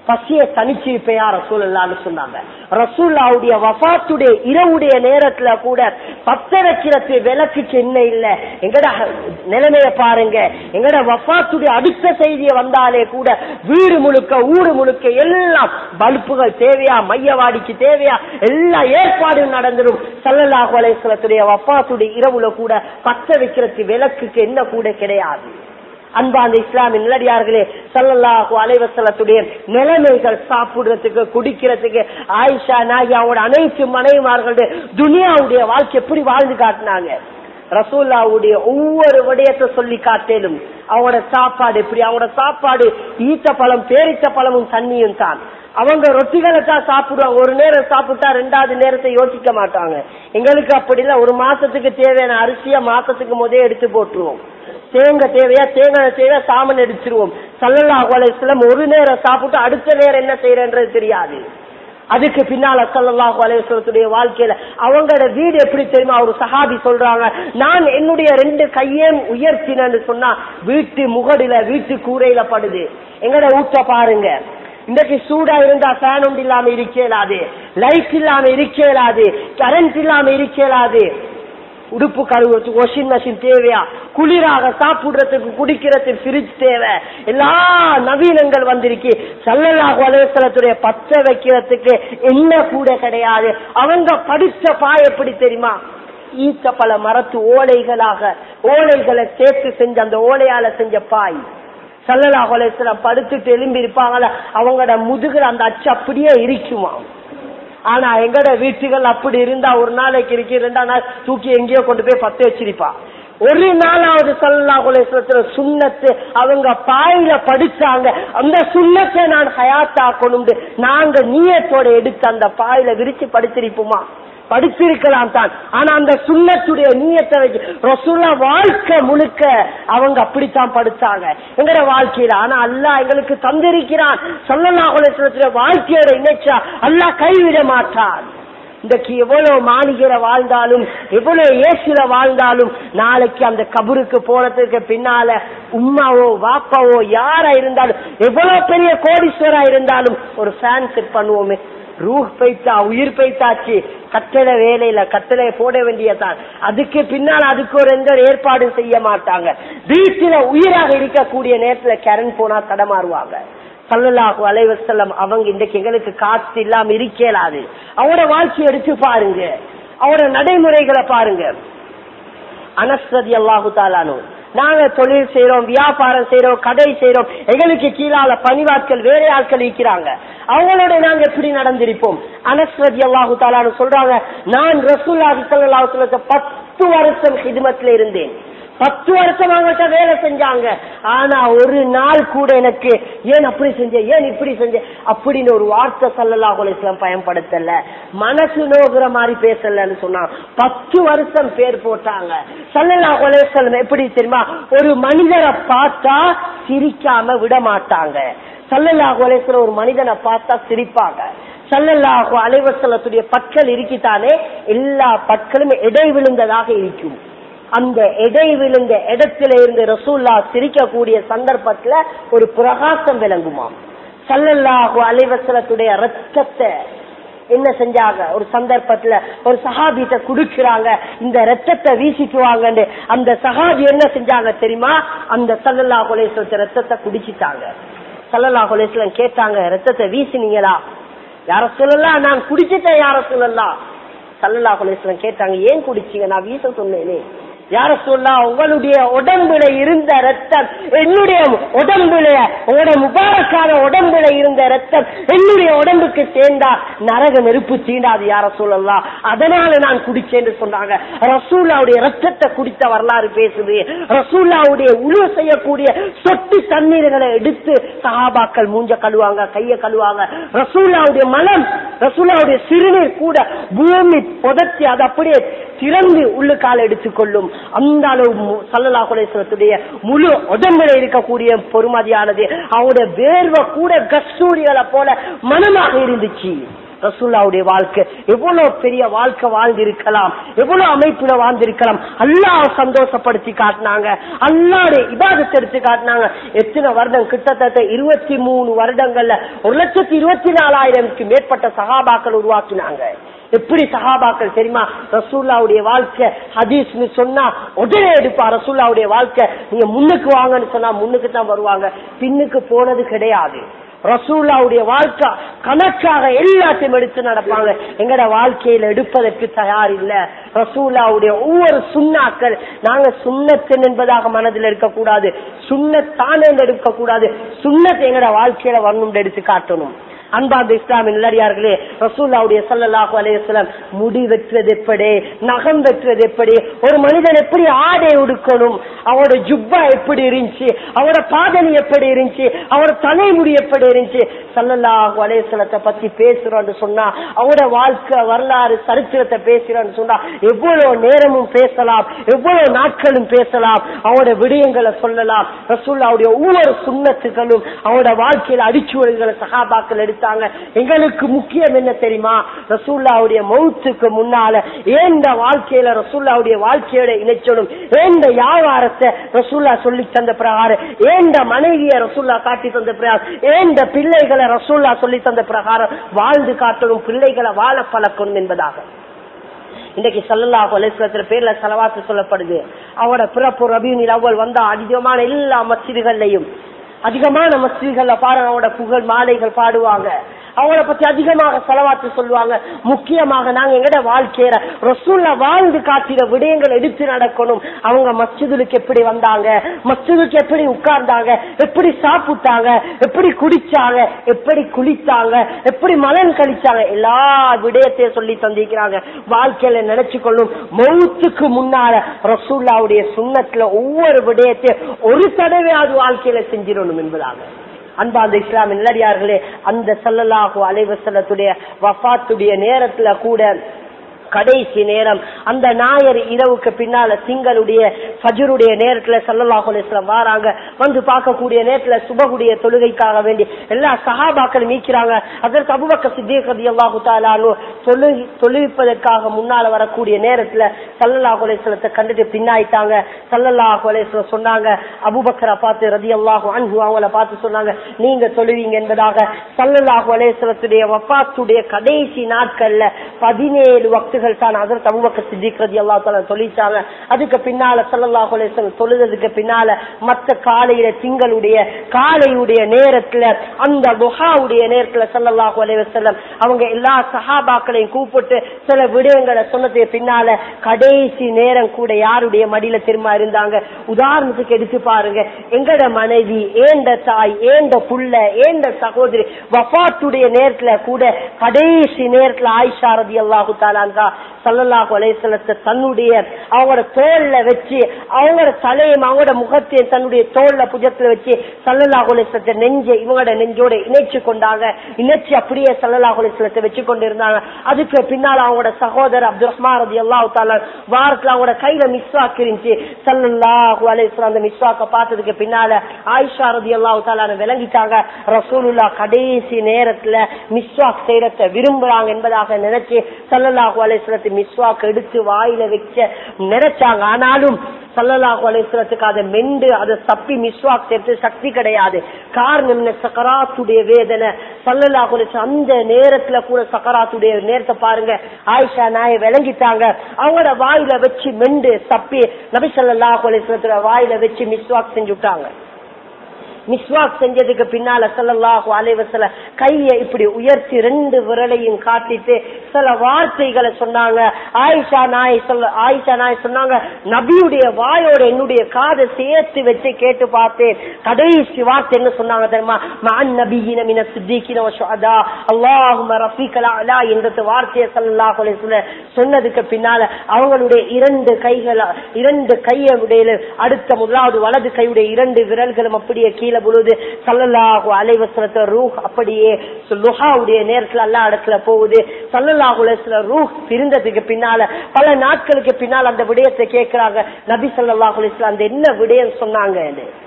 பசிய தனிச்சு இருப்பையா ரசூல்லான்னு சொன்னாங்க ரசூல்லாவுடைய வஃபாத்துடைய இரவுடைய நேரத்துல கூட பத்த வைக்கிறது விளக்குக்கு என்ன இல்ல எங்கட நிலைமைய பாருங்க எங்கட வஃபாத்துடைய அடுத்த செய்தியை வந்தாலே கூட வீடு முழுக்க ஊரு முழுக்க எல்லாம் பல்புகள் தேவையா மையவாடிக்கு தேவையா எல்லா ஏற்பாடும் நடந்துடும் சல்லல்லாஹு அலைஹிஸ்ஸலத்துடைய வஃபாத்துடைய இரவுல கூட பத்த வைக்கிறது விளக்குக்கு என்ன கூட கிடையாது அன்பாந்த இஸ்லாமின் நிலடியார்களே சல்லல்லாஹு அலைவசலத்துடைய நிலைமைகள் சாப்பிடுறதுக்கு குடிக்கிறதுக்கு ஆயிஷா நாகி அவங்களோட அனைத்து மனைவிமார்களுடைய துனியாவுடைய வாழ்க்கை எப்படி வாழ்ந்து காட்டினாங்க ரசூல்லாவுடைய ஒவ்வொரு விடயத்தை சொல்லி காட்டேலும் அவங்களோட சாப்பாடு எப்படி அவங்களோட சாப்பாடு ஈத்த பழம் பேரித்த பழமும் தண்ணியும் தான் அவங்க ரொட்டிகளை தான் சாப்பிடுவாங்க ஒரு நேரம் சாப்பிட்டா ரெண்டாவது நேரத்தை யோசிக்க மாட்டாங்க எங்களுக்கு அப்படி இல்ல ஒரு மாசத்துக்கு தேவையான அரிசிய மாசத்துக்கு முதே எடுத்து போட்டுருவோம் தேங்காய் தேவையா தேங்காய் தேவையா சாமன் எடுத்துருவோம் சல்லல்லா அலையம் ஒரு நேரம் சாப்பிட்டு அடுத்த நேரம் என்ன செய்யறன்றது தெரியாது அதுக்கு பின்னால சல்லாஹு அலையத்துடைய வாழ்க்கையில அவங்களோட வீடு எப்படி தெரியுமா ஒரு சஹாபி சொல்றாங்க நான் என்னுடைய ரெண்டு கையையும் உயர்த்தினு சொன்னா வீட்டு முகடில வீட்டு கூரையில படுது எங்கட ஊட்ட பாருங்க இன்றைக்கு சூடா இருந்தா ஃபேன் ஒன்று இல்லாம இருக்கலாது லைட் இல்லாம இருக்கலாது கரண்ட் இல்லாம இருக்கலாது உடுப்பு கழுவுறதுக்கு வாஷிங் மிஷின் தேவையா குளிராக சாப்பிடுறதுக்கு குடிக்கிறதுக்கு ஃப்ரிட்ஜ் தேவை எல்லா நவீனங்கள் வந்திருக்கு சல்லல்லாஹு அலுவலத்துடைய பச்ச வைக்கிறதுக்கு என்ன கூட கிடையாது அவங்க படிச்ச பாய் எப்படி தெரியுமா ஈத்த பல மரத்து ஓலைகளாக ஓலைகளை சேர்த்து செஞ்ச அந்த ஓலையால செஞ்ச பாய் சல்லல்லா அலுவலம் படுத்துட்டு எலும்பி இருப்பாங்கள அவங்களோட முதுகுல அந்த அச்சு அப்படியே இருக்குமா ஆனா எங்கட வீட்டுகள் அப்படி இருந்தா ஒரு நாளைக்கு இருக்கு ரெண்டா நாள் தூக்கி எங்கேயோ கொண்டு போய் பத்து வச்சிருப்பா ஒரு நாளாவது சல்லா குலேஸ்வரத்துல சுண்ணத்து அவங்க பாயில படிச்சாங்க அந்த சுண்ணத்தை நான் ஹயாத்தாக்கணும் நாங்க நீயத்தோட எடுத்து அந்த பாயில விரிச்சு படிச்சிருப்போமா படிச்சிருக்கலாம் தான் ஆனா அந்த சுண்ணத்துடைய நீயத்தை வச்சு ரசூல்லா வாழ்க்கை முழுக்க அவங்க அப்படித்தான் படிச்சாங்க எங்கட வாழ்க்கையில ஆனா அல்லா எங்களுக்கு தந்திருக்கிறான் சொல்லலாகுல வாழ்க்கையோட இணைச்சா அல்லா கைவிட மாட்டான் இன்றைக்கு எவ்வளவு மாளிகையில வாழ்ந்தாலும் எவ்வளவு ஏசில வாழ்ந்தாலும் நாளைக்கு அந்த கபருக்கு போனதுக்கு பின்னால உமாவோ வாப்பாவோ யாரா இருந்தாலும் எவ்வளவு பெரிய கோடீஸ்வரா இருந்தாலும் ஒரு ஃபேன் செட் பண்ணுவோமே ரூஹ் பைத்தா உயிர் பைத்தாச்சு கட்டளை வேலையில கட்டளை போட வேண்டியதான் அதுக்கு பின்னால் அதுக்கு ஒரு எந்த ஏற்பாடும் செய்ய மாட்டாங்க வீட்டுல உயிராக இருக்கக்கூடிய நேரத்துல கரண்ட் போனா தடமாறுவாங்க சல்லல்லாஹு அலைவசல்லம் அவங்க இன்றைக்கு எங்களுக்கு காத்து இல்லாம இருக்கலாது அவரோட வாழ்க்கையை எடுத்து பாருங்க அவரோட நடைமுறைகளை பாருங்க அனஸ்ரதி அல்லாஹு தாலானு நாங்க தொழில் செய்யறோம் வியாபாரம் செய்யறோம் கடை செய்யறோம் எங்களுக்கு கீழால பணிவாட்கள் வேற ஆட்கள் இருக்கிறாங்க அவங்களோட நாங்க எப்படி நடந்திருப்போம் அனஸ்ரதி அல்லாஹு தாலானு சொல்றாங்க நான் ரசூல்லாஹி சல்லாஹு பத்து வருஷம் ஹிதமத்துல இருந்தேன் பத்து வருஷம் அவங்கள்ட்ட வேலை செஞ்சாங்க ஆனா ஒரு நாள் கூட எனக்கு ஏன் அப்படி செஞ்ச ஏன் இப்படி செஞ்ச அப்படின்னு ஒரு வார்த்தை சல்லல்லா குலேஸ்லாம் பயன்படுத்தல மனசு நோகுற மாதிரி பேசலன்னு சொன்னா பத்து வருஷம் பேர் போட்டாங்க சல்லல்லா குலேஸ்லம் எப்படி தெரியுமா ஒரு மனிதரை பார்த்தா சிரிக்காம விட மாட்டாங்க சல்லல்லா குலேஸ்வரம் ஒரு மனிதனை பார்த்தா சிரிப்பாங்க சல்லல்லாஹு அலைவசலத்துடைய பற்கள் இருக்கித்தானே எல்லா பற்களும் இடை விழுந்ததாக இருக்கும் அந்த எடை விழுந்த இடத்துல இருந்து ரசூல்லா சிரிக்கக்கூடிய சந்தர்ப்பத்துல ஒரு பிரகாசம் விளங்குமாம் சல்லல்லாஹு அலைவசலத்துடைய ரத்தத்தை என்ன செஞ்சாங்க ஒரு சந்தர்ப்பத்துல ஒரு சஹாபிட்ட குடுக்கிறாங்க இந்த ரத்தத்தை வீசிக்குவாங்க அந்த சஹாபி என்ன செஞ்சாங்க தெரியுமா அந்த சல்லல்லா குலேஸ்வரத்து ரத்தத்தை குடிச்சிட்டாங்க சல்லல்லா குலேஸ்வரம் கேட்டாங்க ரத்தத்தை வீசினீங்களா யார சொல்லலாம் நான் குடிச்சிட்டேன் யார சொல்லலாம் சல்லல்லா குலேஸ்வரம் கேட்டாங்க ஏன் குடிச்சீங்க நான் வீச சொன்னேனே யார சொல்லா உங்களுடைய உடம்புல இருந்த ரத்தம் என்னுடைய உடம்புல உங்களுடைய முபாரக்கான உடம்புல இருந்த ரத்தம் என்னுடைய உடம்புக்கு சேர்ந்தா நரக நெருப்பு தீண்டாது யார சொல்லலாம் அதனால நான் குடிச்சேன்னு சொன்னாங்க ரசூல்லாவுடைய ரத்தத்தை குடித்த வரலாறு பேசுது ரசூல்லாவுடைய உழவு செய்யக்கூடிய சொட்டு தண்ணீர்களை எடுத்து சஹாபாக்கள் மூஞ்ச கழுவாங்க கைய கழுவாங்க ரசூல்லாவுடைய மலம் ரசூல்லாவுடைய சிறுநீர் கூட பூமி புதைச்சி அது அப்படியே திறந்து உள்ளுக்கால எடுத்துக்கொள்ளும் அந்த அளவு சல்லல்லா குலேஸ்வரத்துடைய முழு உடம்புல இருக்கக்கூடிய பொறுமதியானது அவருடைய வேர்வை கூட கஸ்தூரிகளை போல மனமாக இருந்துச்சு ரசூல்லாவுடைய வாழ்க்கை எவ்வளவு பெரிய வாழ்க்கை வாழ்ந்திருக்கலாம் எவ்வளவு அமைப்புல வாழ்ந்திருக்கலாம் அல்லாஹ் சந்தோஷப்படுத்தி காட்டினாங்க அல்லாடைய இபாதத்தை எடுத்து காட்டினாங்க எத்தனை வருடம் கிட்டத்தட்ட இருபத்தி மூணு வருடங்கள்ல ஒரு லட்சத்தி இருபத்தி நாலாயிரம்க்கு மேற்பட்ட சகாபாக்கள் உருவாக்கினாங்க எப்படி சகாபாக்கள் தெரியுமா ரசூல்லாவுடைய வாழ்க்கை ஹதீஸ்னு சொன்னா உடனே எடுப்பா ரசூல்லாவுடைய வாழ்க்கை நீங்க முன்னுக்கு வாங்கன்னு சொன்னா முன்னுக்கு தான் வருவாங்க பின்னுக்கு போனது கிடையாது ரசூல்லாவுடைய வாழ்க்கை கணக்காக எல்லாத்தையும் எடுத்து நடப்பாங்க எங்கட வாழ்க்கையில எடுப்பதற்கு தயார் இல்ல ரசூல்லாவுடைய ஒவ்வொரு சுண்ணாக்கள் நாங்க சுண்ணத்தன் என்பதாக மனதில் இருக்கக்கூடாது சுண்ணத்தானே எடுக்கக்கூடாது சுண்ணத்தை எங்கட வாழ்க்கையில வரணும் எடுத்து காட்டணும் அன்பார்ந்த இஸ்லாமின் நல்லடியார்களே ரசூல்லாவுடைய சல்லல்லாஹு அலையம் முடி வெட்டுவது எப்படி நகம் வெட்டுவது எப்படி ஒரு மனிதன் எப்படி ஆடை உடுக்கணும் அவரோட ஜுப்பா எப்படி இருந்துச்சு அவரோட பாதணி எப்படி இருந்துச்சு அவரோட தலைமுடி எப்படி இருந்துச்சு சல்லல்லாஹு அலையத்தை பத்தி பேசுறோம்னு சொன்னா அவரோட வாழ்க்கை வரலாறு சரித்திரத்தை பேசுறோம்னு சொன்னா எவ்வளவு நேரமும் பேசலாம் எவ்வளவு நாட்களும் பேசலாம் அவரோட விடயங்களை சொல்லலாம் ரசூல்லாவுடைய ஒவ்வொரு சுண்ணத்துகளும் அவரோட வாழ்க்கையில அடிச்சுவடுகளை சகாபாக்கள் எடுத்து எடுத்தாங்க எங்களுக்கு முக்கியம் என்ன தெரியுமா ரசூல்லாவுடைய மௌத்துக்கு முன்னால ஏந்த வாழ்க்கையில ரசூல்லாவுடைய வாழ்க்கையோட இணைச்சணும் ஏந்த வியாபாரத்தை ரசூல்லா சொல்லி தந்த பிரகாரம் ஏந்த மனைவிய ரசூல்லா காட்டி தந்த பிரகாரம் ஏந்த பிள்ளைகளை ரசூல்லா சொல்லி தந்த பிரகாரம் வாழ்ந்து காட்டணும் பிள்ளைகளை வாழ பழக்கணும் என்பதாக இன்னைக்கு சல்லல்லாஹு அலிஸ்லத்துல பேர்ல செலவாத்து சொல்லப்படுது அவரோட பிறப்பு ரபியூனில் அவ்வள் வந்தா அதிகமான எல்லா மசிதிகள்லையும் அதிகமான மசிதிகள்ல பாருங்க அவரோட புகழ் மாலைகள் பாடுவாங்க அவங்கள பத்தி அதிகமாக செலவாத்து சொல்லுவாங்க முக்கியமாக நாங்க எங்கட வாழ்க்கையில ரசூல்ல வாழ்ந்து காட்டின விடயங்கள் எடுத்து நடக்கணும் அவங்க மஸ்ஜிதுக்கு எப்படி வந்தாங்க மஸ்ஜிதுக்கு எப்படி உட்கார்ந்தாங்க எப்படி சாப்பிட்டாங்க எப்படி குடிச்சாங்க எப்படி குளித்தாங்க எப்படி மலன் கழிச்சாங்க எல்லா விடயத்தையும் சொல்லி தந்திருக்கிறாங்க வாழ்க்கையில நினைச்சு கொள்ளும் மௌத்துக்கு முன்னால ரசூல்லாவுடைய சுண்ணத்துல ஒவ்வொரு விடயத்தையும் ஒரு தடவையாவது வாழ்க்கையில செஞ்சிடணும் என்பதாக அன்பாந்த இஸ்லாமின் நல்லடியார்களே அந்த சல்லல்லாஹு அலைவசல்லத்துடைய வஃத்துடைய நேரத்துல கூட கடைசி நேரம் அந்த ஞாயிறு இரவுக்கு பின்னால திங்களுடைய ஃபஜருடைய நேரத்துல சல்லல்லாஹு அலிஸ்லாம் வாராங்க வந்து பார்க்கக்கூடிய நேரத்துல சுபகுடைய தொழுகைக்காக வேண்டி எல்லா சஹாபாக்கள் மீக்கிறாங்க அதற்கு அபுபக்க சித்திகதி அல்லாஹு தாலானு தொழுகி தொழுவிப்பதற்காக முன்னால வரக்கூடிய நேரத்துல சல்லல்லாஹு அலிஸ்லத்தை கண்டுட்டு பின்னாயிட்டாங்க சல்லல்லாஹு அலிஸ்லம் சொன்னாங்க அபுபக்கரை பார்த்து ரதி அல்லாஹு அன்பு அவங்கள பார்த்து சொன்னாங்க நீங்க தொழுவீங்க என்பதாக சல்லல்லாஹு அலிஸ்லத்துடைய வப்பாத்துடைய கடைசி நாட்கள்ல பதினேழு வக்து ஆண்டுகள் தான் அதற்கு அபுபக்க சித்திக் ரதி அல்லா தால சொல்லிட்டாங்க அதுக்கு பின்னால சல்லல்லாஹு அலைஹி வஸல்லம் தொழுததுக்கு பின்னால மத்த காலையில திங்களுடைய காலையுடைய நேரத்துல அந்த துஹாவுடைய நேரத்துல சல்லல்லாஹு அலைஹி வஸல்லம் அவங்க எல்லா சஹாபாக்களையும் கூப்பிட்டு சில விடயங்களை சொன்னதுக்கு பின்னால கடைசி நேரம் கூட யாருடைய மடியில திரும்ப இருந்தாங்க உதாரணத்துக்கு எடுத்து பாருங்க எங்கட மனைவி ஏண்ட தாய் ஏண்ட புள்ள ஏண்ட சகோதரி வஃபாத்துடைய நேரத்துல கூட கடைசி நேரத்துல ஆயிஷா ரதி அல்லாஹு தாலான்கா சல்லல்லாஹு அலைஹிஸ்ஸலத்தை தன்னுடைய அவங்களோட தோல்ல வச்சு அவங்களோட தலையும் அவங்களோட முகத்தையும் தன்னுடைய தோல்ல புஜத்துல வச்சு சல்லல்லாஹு அலைஹிஸ்ஸலத்தை நெஞ்சை இவங்களோட நெஞ்சோட இணைச்சு கொண்டாங்க இணைச்சு அப்படியே சல்லல்லாஹு அலைஹிஸ்ஸலத்தை வச்சு கொண்டு இருந்தாங்க அதுக்கு பின்னால அவங்களோட சகோதரர் அப்துல் ரஹ்மான் ரதி அல்லாஹு தாலா வாரத்துல அவங்களோட கையில மிஸ்வாக் இருந்துச்சு சல்லல்லாஹு அலைஹிஸ்ஸலாம் அந்த மிஸ்வாக்க பார்த்ததுக்கு பின்னால ஆயிஷா ரதி அல்லாஹு தாலா விளங்கிட்டாங்க ரசூலுல்லா கடைசி நேரத்துல மிஸ்வாக் செய்யறத விரும்புறாங்க என்பதாக நினைச்சு சல்லல்லாஹு அலைஹிஸ்ஸலத்தை மிஸ்வாக் எடுத்து வாயில வச்ச நினைச்சாங்க ஆனாலும் சல்லல்லாஹு அலைஹிஸ்ஸலத்துக்கு அதை மெண்டு அதை தப்பி மிஸ்வாக் சேர்த்து சக்தி கிடையாது காரணம் என்ன சக்கராத்துடைய வேதனை சல்லல்லாஹு அலைஹி அந்த நேரத்துல கூட சக்கராத்துடைய நேரத்தை பாருங்க ஆயிஷா நாய விளங்கிட்டாங்க அவங்களோட வாயில வச்சு மெண்டு தப்பி நபி சல்லல்லாஹு அலைஹிஸ்ஸலத்துல வாயில வச்சு மிஸ்வாக் செஞ்சு விட்டாங்க மிஸ்வாக் செஞ்சதுக்கு பின்னால சல்லல்லாஹு அலைவசல கைய இப்படி உயர்த்தி ரெண்டு விரலையும் காட்டிட்டு சில வார்த்தைகளை சொன்னாங்க ஆயிஷா நாய் சொல்ல ஆயிஷா நாய் சொன்னாங்க நபியுடைய வாயோட என்னுடைய காதை சேர்த்து வச்சு கேட்டு பார்த்தேன் கடைசி வார்த்தை என்ன சொன்னாங்க தெரியுமா மான் நபியின மின சித்திகின வஷுஹதா அல்லாஹும ரஃபீகல் அலா என்ற வார்த்தையை சல்லல்லாஹு அலைஹி வஸல்லம் சொன்னதுக்கு பின்னால அவங்களுடைய இரண்டு கைகள் இரண்டு கையுடைய அடுத்த முதலாவது வலது கையுடைய இரண்டு விரல்களும் அப்படியே கீழே பொழுது சல்லல்லாஹு அலைவசனத்தை ரூஹ் அப்படியே லுஹாவுடைய நேரத்துல எல்லா இடத்துல போகுது சல்லல்லாஹு அலைவசல ரூஹ் பிரிந்ததுக்கு பின்னால பல நாட்களுக்கு பின்னால் அந்த விடயத்தை கேட்கிறாங்க நபி சல்லாஹு அலிஸ்லாம் அந்த என்ன விடயம் சொன்னாங்க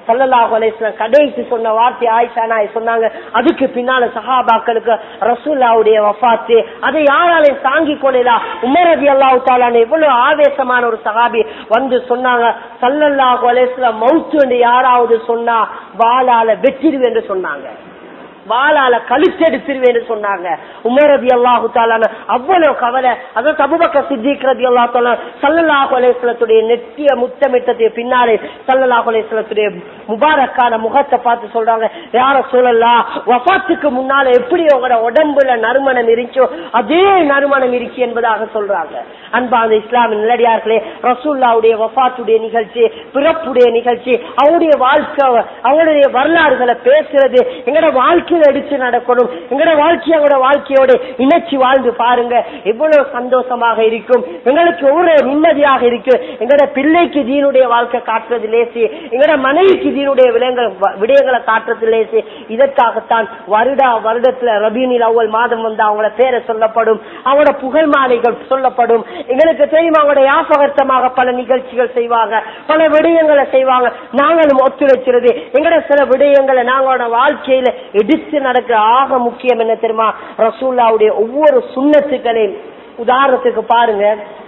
சல்லல்லாஹு அலைஹிஸ்ஸலாம் கடைசி சொன்ன வார்த்தை ஆயிஷா நாய் சொன்னாங்க அதுக்கு பின்னால சஹாபாக்களுக்கு ரசூல்லாவுடைய வஃபாத்து அதை யாராலையும் தாங்கிக் கொள்ளலாம் உமர் ரதி அல்லாஹு தாலான எவ்வளவு ஆவேசமான ஒரு சஹாபி வந்து சொன்னாங்க சல்லல்லாஹு அலைஹிஸ்ஸலாம் மவுத்து என்று யாராவது சொன்னா வாளால வெற்றிடுவேன் என்று சொன்னாங்க வாளால கழுத்தெடுத்துருவேன்னு சொன்னாங்க உமர் ரதி அல்லாஹு தாலான அவ்வளவு கவலை அதாவது அபுபக்க சித்திக் ரதி அல்லா தாலா சல்லல்லாஹு அலேஸ்வலத்துடைய நெட்டிய முத்தமிட்டத்துக்கு பின்னாலே சல்லல்லாஹு அலேஸ்வலத்துடைய முபாரக்கான முகத்தை பார்த்து சொல்றாங்க யார சொல்லலாம் வஃபாத்துக்கு முன்னால எப்படி உங்களோட உடம்புல நறுமணம் இருந்துச்சோ அதே நறுமணம் இருக்கு என்பதாக சொல்றாங்க அன்பா அந்த இஸ்லாமின் நிலடியார்களே ரசூல்லாவுடைய வஃபாத்துடைய நிகழ்ச்சி பிறப்புடைய நிகழ்ச்சி அவருடைய வாழ்க்கை அவங்களுடைய வரலாறுகளை பேசுறது எங்களோட வாழ்க்கையில எடுத்து நடக்கணும் எங்களோட வாழ்க்கை அவங்களோட வாழ்க்கையோட இணைச்சி வாழ்ந்து பாருங்க எவ்வளவு சந்தோஷமாக இருக்கும் எங்களுக்கு எவ்வளவு நிம்மதியாக இருக்கு எங்களோட பிள்ளைக்கு தீனுடைய வாழ்க்கை காட்டுறது லேசி எங்களோட மனைவிக்கு தீனுடைய விடயங்கள் விடயங்களை காட்டுறது லேசி இதற்காகத்தான் வருடா வருடத்துல ரபீனில் அவ்வளவு மாதம் வந்து அவங்களோட பேரை சொல்லப்படும் அவங்களோட புகழ் மாலைகள் சொல்லப்படும் எங்களுக்கு தெரியும் அவங்களோட யாபகர்த்தமாக பல நிகழ்ச்சிகள் செய்வாங்க பல விடயங்களை செய்வாங்க நாங்களும் ஒத்துழைச்சிருது எங்களோட சில விடயங்களை நாங்களோட வாழ்க்கையில எடுத்து நடக்கிற ஆக முக்கியம் என்ன தெரியுமா ரசூல்லாவுடைய ஒவ்வொரு சுண்ணத்துக்களையும் உதாரணத்துக்கு பாருங்க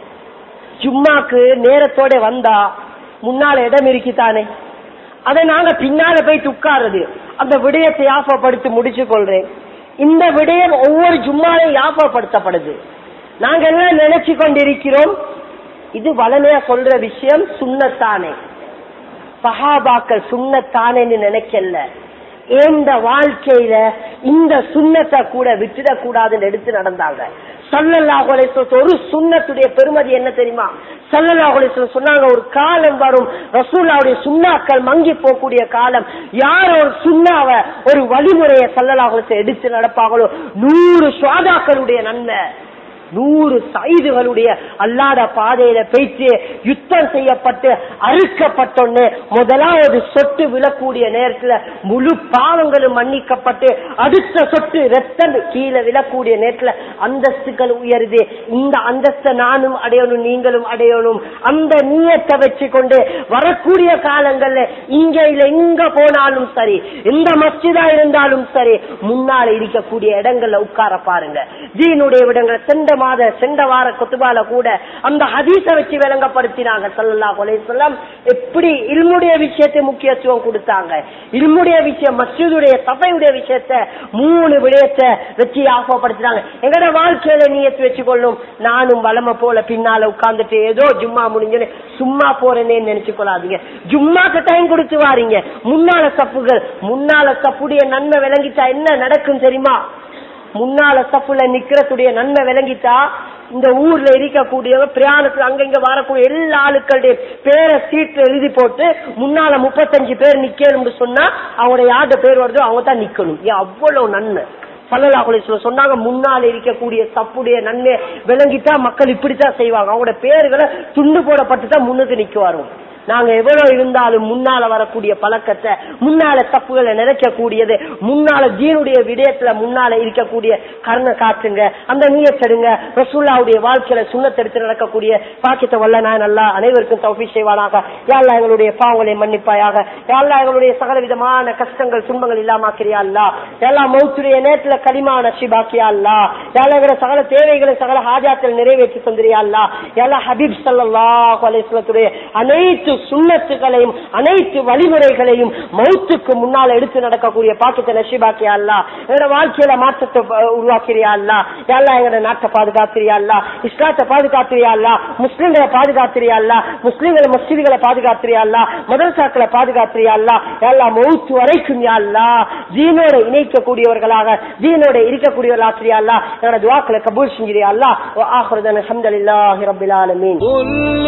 ஜும்மாக்கு நேரத்தோட வந்தா முன்னால இடம் இருக்குதானே அதை நாங்க பின்னால போய் துக்காருது அந்த விடயத்தை யாபப்படுத்தி முடிச்சு கொள்றேன் இந்த விடயம் ஒவ்வொரு ஜும்மாலையும் யாபப்படுத்தப்படுது நாங்க எல்லாம் நினைச்சு கொண்டிருக்கிறோம் இது வளமையா சொல்ற விஷயம் சுண்ணத்தானே சஹாபாக்கள் சுண்ணத்தானேன்னு நினைக்கல இந்த வாழ்க்கையில இந்த சுண்ணத்தை கூட விட்டுடக் கூடாதுன்னு எடுத்து நடந்தாங்க சல்லல்லாஹுலே ஒரு சுண்ணத்துடைய பெருமதி என்ன தெரியுமா சல்லல்லாஹுலே சொன்னாங்க ஒரு காலம் வரும் ரசூல்லாவுடைய சுண்ணாக்கள் மங்கி போகக்கூடிய காலம் யார் ஒரு சுண்ணாவ ஒரு வழிமுறையை சல்லல்லாஹுலே எடுத்து நடப்பாங்களோ நூறு சுவாதாக்களுடைய நன்மை நூறு சைதுகளுடைய அல்லாத பாதையில பேச்சு யுத்தம் செய்யப்பட்டு அறுக்கப்பட்டொன்னு முதலாவது சொட்டு விழக்கூடிய நேரத்துல முழு பாவங்களும் மன்னிக்கப்பட்டு அடுத்த சொட்டு ரத்தம் கீழே விழக்கூடிய நேரத்துல அந்தஸ்துகள் உயருது இந்த அந்தஸ்தை நானும் அடையணும் நீங்களும் அடையணும் அந்த நீயத்தை வச்சு கொண்டு வரக்கூடிய காலங்கள்ல இங்க இல்ல எங்க போனாலும் சரி எந்த மஸ்ஜிதா இருந்தாலும் சரி முன்னால இருக்கக்கூடிய இடங்கள்ல உட்கார பாருங்க ஜீனுடைய விடங்களை சென்ற மாத சென்ற வார கொத்துபால கூட அந்த ஹதீஸ வச்சு விளங்கப்படுத்தினாங்க சல்லல்லாஹு அலைஹி வஸல்லம் எப்படி இல்முடைய விஷயத்தை முக்கியத்துவம் கொடுத்தாங்க இல்முடைய விஷயம் மஸ்ஜிதுடைய சபையுடைய விஷயத்தை மூணு விடயத்தை வச்சு ஆசைப்படுத்தினாங்க எங்கட வாழ்க்கையில நீயத்து வச்சுக்கொள்ளும் நானும் வளம போல பின்னால உட்கார்ந்துட்டு ஏதோ ஜும்மா முடிஞ்சோன்னு சும்மா போறேன்னு நினைச்சு கொள்ளாதீங்க ஜும்மாக்கு டைம் கொடுத்து வாரீங்க முன்னால சப்புகள் முன்னால சப்புடைய நன்மை விளங்கிட்டா என்ன நடக்கும் தெரியுமா முன்னால சப்புல நிக்கிறதுடைய நன்மை விளங்கிட்டா இந்த ஊர்ல இருக்கக்கூடிய பிரயாணத்துல அங்க இங்க வரக்கூடிய எல்லா ஆளுக்களுடைய பேரை சீட்ல எழுதி போட்டு முன்னால முப்பத்தஞ்சு பேர் நிக்கணும்னு சொன்னா அவங்களோட யார்ட பேர் வருதோ அவங்க தான் நிக்கணும் ஏன் அவ்வளவு நன்மை சல்லல்லாஹுல சொன்னாங்க முன்னால் இருக்கக்கூடிய தப்புடைய நன்மை விளங்கிட்டா மக்கள் இப்படித்தான் செய்வாங்க அவங்களோட பேர்களை துண்டு போடப்பட்டு தான் முன்னுக்கு நிக்குவாரும் நாங்க எவ்வளவு இருந்தாலும் முன்னால வரக்கூடிய பழக்கத்தை முன்னால தப்புகளை நிறைக்கக்கூடியது முன்னால ஜீனுடைய விடயத்துல முன்னால இருக்கக்கூடிய கருணை காட்டுங்க அந்த நீயத்தெடுங்க ரசூல்லாவுடைய வாழ்க்கையில சுண்ணத்தெடுத்து நடக்கக்கூடிய பாக்கியத்தை வல்ல நான் நல்லா அனைவருக்கும் தௌஃபி செய்வானாக யாழ்லா எங்களுடைய பாவங்களை மன்னிப்பாயாக யாழ்லா எங்களுடைய சகல விதமான கஷ்டங்கள் துன்பங்கள் இல்லாமக்கிறியா அல்லா எல்லா மௌத்துடைய நேரத்துல களிமான சிபாக்கியா அல்லா யாழ்லா எங்களுடைய சகல தேவைகளை சகல ஹாஜாத்தில் நிறைவேற்றி தந்திரியா அல்லா எல்லா ஹபீப் சல்லாஹ் அலிஸ்லத்துடைய அனைத்து சுண்ணத்துகளையும் அனைத்து வழிமுறைகளையும் மௌத்துக்கு முன்னால் எடுத்து நடக்கக்கூடிய பாக்கத்தை நஷிபாக்கியா அல்லா எங்களோட வாழ்க்கையில மாற்றத்தை உருவாக்கிறியா அல்லா யாழ்லா எங்களோட நாட்டை பாதுகாத்திரியா அல்லா இஸ்லாத்தை பாதுகாத்திரியா அல்லா முஸ்லிம்களை பாதுகாத்திரியா அல்லா முஸ்லிம்களை மஸ்ஜிதுகளை பாதுகாத்திரியா அல்லா மதரசாக்களை பாதுகாத்திரியா அல்லா எல்லா மௌத்து வரைக்கும் யா அல்லா ஜீனோட இணைக்கக்கூடியவர்களாக ஜீனோட இருக்கக்கூடியவர்களாக்கிறியா அல்லா எங்களோட துவாக்களை கபூல் செஞ்சிரியா அல்லா ஆஹ்ரதன் அல்ஹம்துலில்லாஹி ரப்பில் ஆலமீன் قل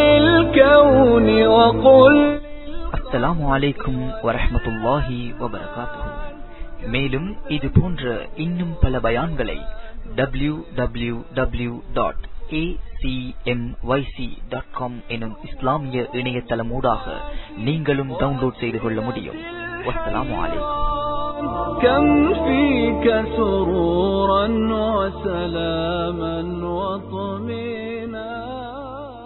للكون وقل அஸ்ஸலாமு அலைக்கும் வரஹ்மத்துல்லாஹி வபரகாத்துஹு மேலும் இது போன்ற இன்னும் பல பயான்களை W W W dot dot com எனும் இஸ்லாமிய இணையதளமூடாக நீங்களும் டவுன்லோட் செய்து கொள்ள முடியும் வஸ்ஸலாமு அலைக்கும் كم فيك سرورا وسلاما وطمئنا